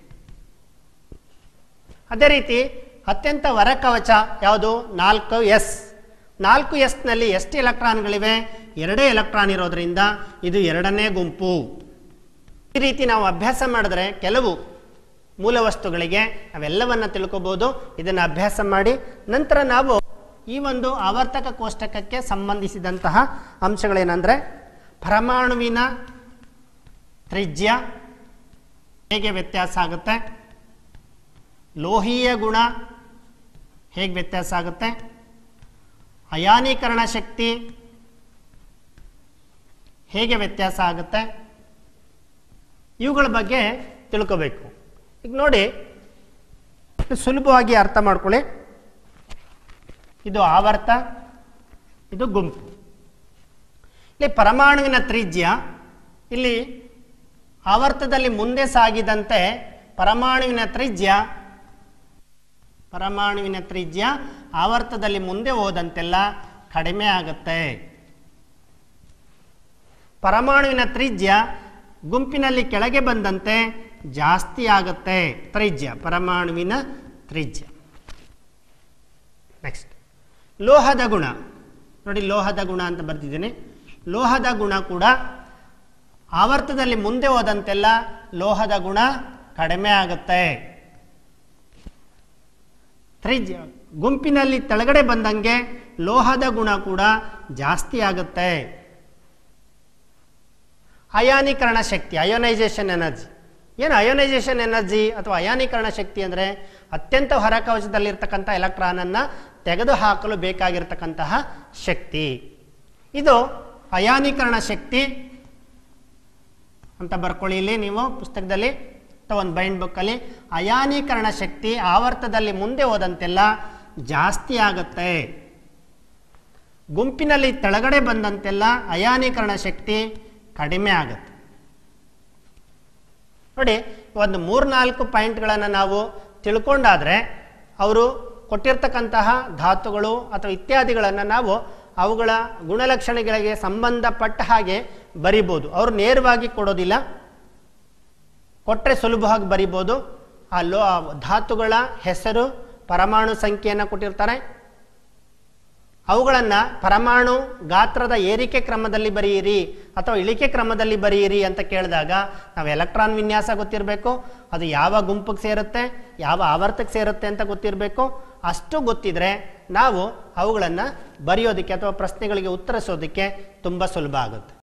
Speaker 1: ಅದೇ ರೀತಿ ಅತ್ಯಂತ ಹೊರಕವಚ ಯಾವುದು ನಾಲ್ಕು ಎಸ್ ನಾಲ್ಕು ಎಸ್ನಲ್ಲಿ ಎಷ್ಟು ಎಲೆಕ್ಟ್ರಾನ್ಗಳಿವೆ ಎರಡೇ ಎಲೆಕ್ಟ್ರಾನ್ ಇರೋದ್ರಿಂದ ಇದು ಎರಡನೇ ಗುಂಪು ಈ ರೀತಿ ನಾವು ಅಭ್ಯಾಸ ಮಾಡಿದ್ರೆ ಕೆಲವು ಮೂಲ ವಸ್ತುಗಳಿಗೆ ನಾವೆಲ್ಲವನ್ನ ತಿಳ್ಕೊಬೋದು ಇದನ್ನು ಅಭ್ಯಾಸ ಮಾಡಿ ನಂತರ ನಾವು ಈ ಒಂದು ಆವರ್ತಕ ಕೋಷ್ಟಕಕ್ಕೆ ಸಂಬಂಧಿಸಿದಂತಹ ಅಂಶಗಳೇನೆಂದರೆ ಪರಮಾಣುವಿನ ತ್ರಿಜ್ಯ ಹೇಗೆ ವ್ಯತ್ಯಾಸ ಆಗುತ್ತೆ ಲೋಹೀಯ ಗುಣ ಹೇಗೆ ವ್ಯತ್ಯಾಸ ಆಗುತ್ತೆ ಅಯಾನೀಕರಣ ಶಕ್ತಿ ಹೇಗೆ ವ್ಯತ್ಯಾಸ ಆಗುತ್ತೆ ಇವುಗಳ ಬಗ್ಗೆ ತಿಳ್ಕೋಬೇಕು ಈಗ ನೋಡಿ ಸುಲಭವಾಗಿ ಅರ್ಥ ಮಾಡ್ಕೊಳ್ಳಿ ಇದು ಆವರ್ತ ಇದು ಗುಂಪು ಇಲ್ಲಿ ಪರಮಾಣುವಿನ ತ್ರಿಜ್ಯ ಇಲ್ಲಿ ಆವರ್ತದಲ್ಲಿ ಮುಂದೆ ಸಾಗಿದಂತೆ ಪರಮಾಣುವಿನ ತ್ರಿಜ್ಯ ಪರಮಾಣುವಿನ ತ್ರಿಜ್ಯ ಆವರ್ತದಲ್ಲಿ ಮುಂದೆ ಹೋದಂತೆಲ್ಲ ಕಡಿಮೆ ಆಗುತ್ತೆ ಪರಮಾಣುವಿನ ತ್ರಿಜ್ಯ ಗುಂಪಿನಲ್ಲಿ ಕೆಳಗೆ ಬಂದಂತೆ ಜಾಸ್ತಿ ಆಗುತ್ತೆ ತ್ರಿಜ್ಯ ಪರಮಾಣುವಿನ ತ್ರಿಜ್ಯ ನೆಕ್ಸ್ಟ್ ಲೋಹದ ಗುಣ ನೋಡಿ ಲೋಹದ ಗುಣ ಅಂತ ಬರ್ತಿದ್ದೀನಿ ಲೋಹದ ಗುಣ ಕೂಡ ಆವರ್ತದಲ್ಲಿ ಮುಂದೆ ಹೋದಂತೆಲ್ಲ ಲೋಹದ ಗುಣ ಕಡಿಮೆ ಆಗುತ್ತೆ ತ್ರಿಜ್ಯ ಗುಂಪಿನಲ್ಲಿ ತೆಳಗಡೆ ಬಂದಂಗೆ ಲೋಹದ ಗುಣ ಕೂಡ ಜಾಸ್ತಿ ಆಗುತ್ತೆ ಅಯಾನೀಕರಣ ಶಕ್ತಿ ಅಯೋನೈಸೇಷನ್ ಎನರ್ಜಿ ಏನು ಅಯೋನೈಸೇಷನ್ ಎನರ್ಜಿ ಅಥವಾ ಅಯಾನೀಕರಣ ಶಕ್ತಿ ಅಂದರೆ ಅತ್ಯಂತ ಹೊರಕವಚದಲ್ಲಿರ್ತಕ್ಕಂಥ ಎಲೆಕ್ಟ್ರಾನನ್ನು ತೆಗೆದುಹಾಕಲು ಬೇಕಾಗಿರ್ತಕ್ಕಂತಹ ಶಕ್ತಿ ಇದು ಅಯಾನೀಕರಣ ಶಕ್ತಿ ಅಂತ ಬರ್ಕೊಳ್ಳಿ ಇಲ್ಲಿ ನೀವು ಪುಸ್ತಕದಲ್ಲಿ ಅಥವಾ ಒಂದು ಬೈಂಡ್ ಬುಕ್ಕಲ್ಲಿ ಅಯಾನೀಕರಣ ಶಕ್ತಿ ಆವರ್ತದಲ್ಲಿ ಮುಂದೆ ಹೋದಂತೆಲ್ಲ ಜಾಸ್ತಿ ಆಗುತ್ತೆ ಗುಂಪಿನಲ್ಲಿ ತೆಳಗಡೆ ಬಂದಂತೆಲ್ಲ ಅಯಾನೀಕರಣ ಶಕ್ತಿ ಕಡಿಮೆ ಆಗುತ್ತೆ ನೋಡಿ ಒಂದು ಮೂರ್ನಾಲ್ಕು ಪಾಯಿಂಟ್ಗಳನ್ನು ನಾವು ತಿಳ್ಕೊಂಡಾದರೆ ಅವರು ಕೊಟ್ಟಿರ್ತಕ್ಕಂತಹ ಧಾತುಗಳು ಅಥವಾ ಇತ್ಯಾದಿಗಳನ್ನು ನಾವು ಅವುಗಳ ಗುಣಲಕ್ಷಣಗಳಿಗೆ ಸಂಬಂಧಪಟ್ಟ ಹಾಗೆ ಬರಿಬೋದು ಅವರು ನೇರವಾಗಿ ಕೊಡೋದಿಲ್ಲ ಕೊಟ್ಟರೆ ಸುಲಭವಾಗಿ ಬರಿಬೋದು ಆ ಲೋ ಆ ಧಾತುಗಳ ಹೆಸರು ಪರಮಾಣು ಸಂಖ್ಯೆಯನ್ನು ಕೊಟ್ಟಿರ್ತಾರೆ ಅವುಗಳನ್ನು ಪರಮಾಣು ಗಾತ್ರದ ಏರಿಕೆ ಕ್ರಮದಲ್ಲಿ ಬರೆಯಿರಿ ಅಥವಾ ಇಳಿಕೆ ಕ್ರಮದಲ್ಲಿ ಬರೆಯಿರಿ ಅಂತ ಕೇಳಿದಾಗ ನಾವು ಎಲೆಕ್ಟ್ರಾನ್ ವಿನ್ಯಾಸ ಗೊತ್ತಿರಬೇಕು ಅದು ಯಾವ ಗುಂಪಿಗೆ ಸೇರುತ್ತೆ ಯಾವ ಆವರ್ತಕ್ಕೆ ಸೇರುತ್ತೆ ಅಂತ ಗೊತ್ತಿರಬೇಕು ಅಷ್ಟು ಗೊತ್ತಿದ್ರೆ ನಾವು ಅವುಗಳನ್ನು ಬರೆಯೋದಕ್ಕೆ ಅಥವಾ ಪ್ರಶ್ನೆಗಳಿಗೆ ಉತ್ತರಿಸೋದಕ್ಕೆ ತುಂಬ ಸುಲಭ ಆಗುತ್ತೆ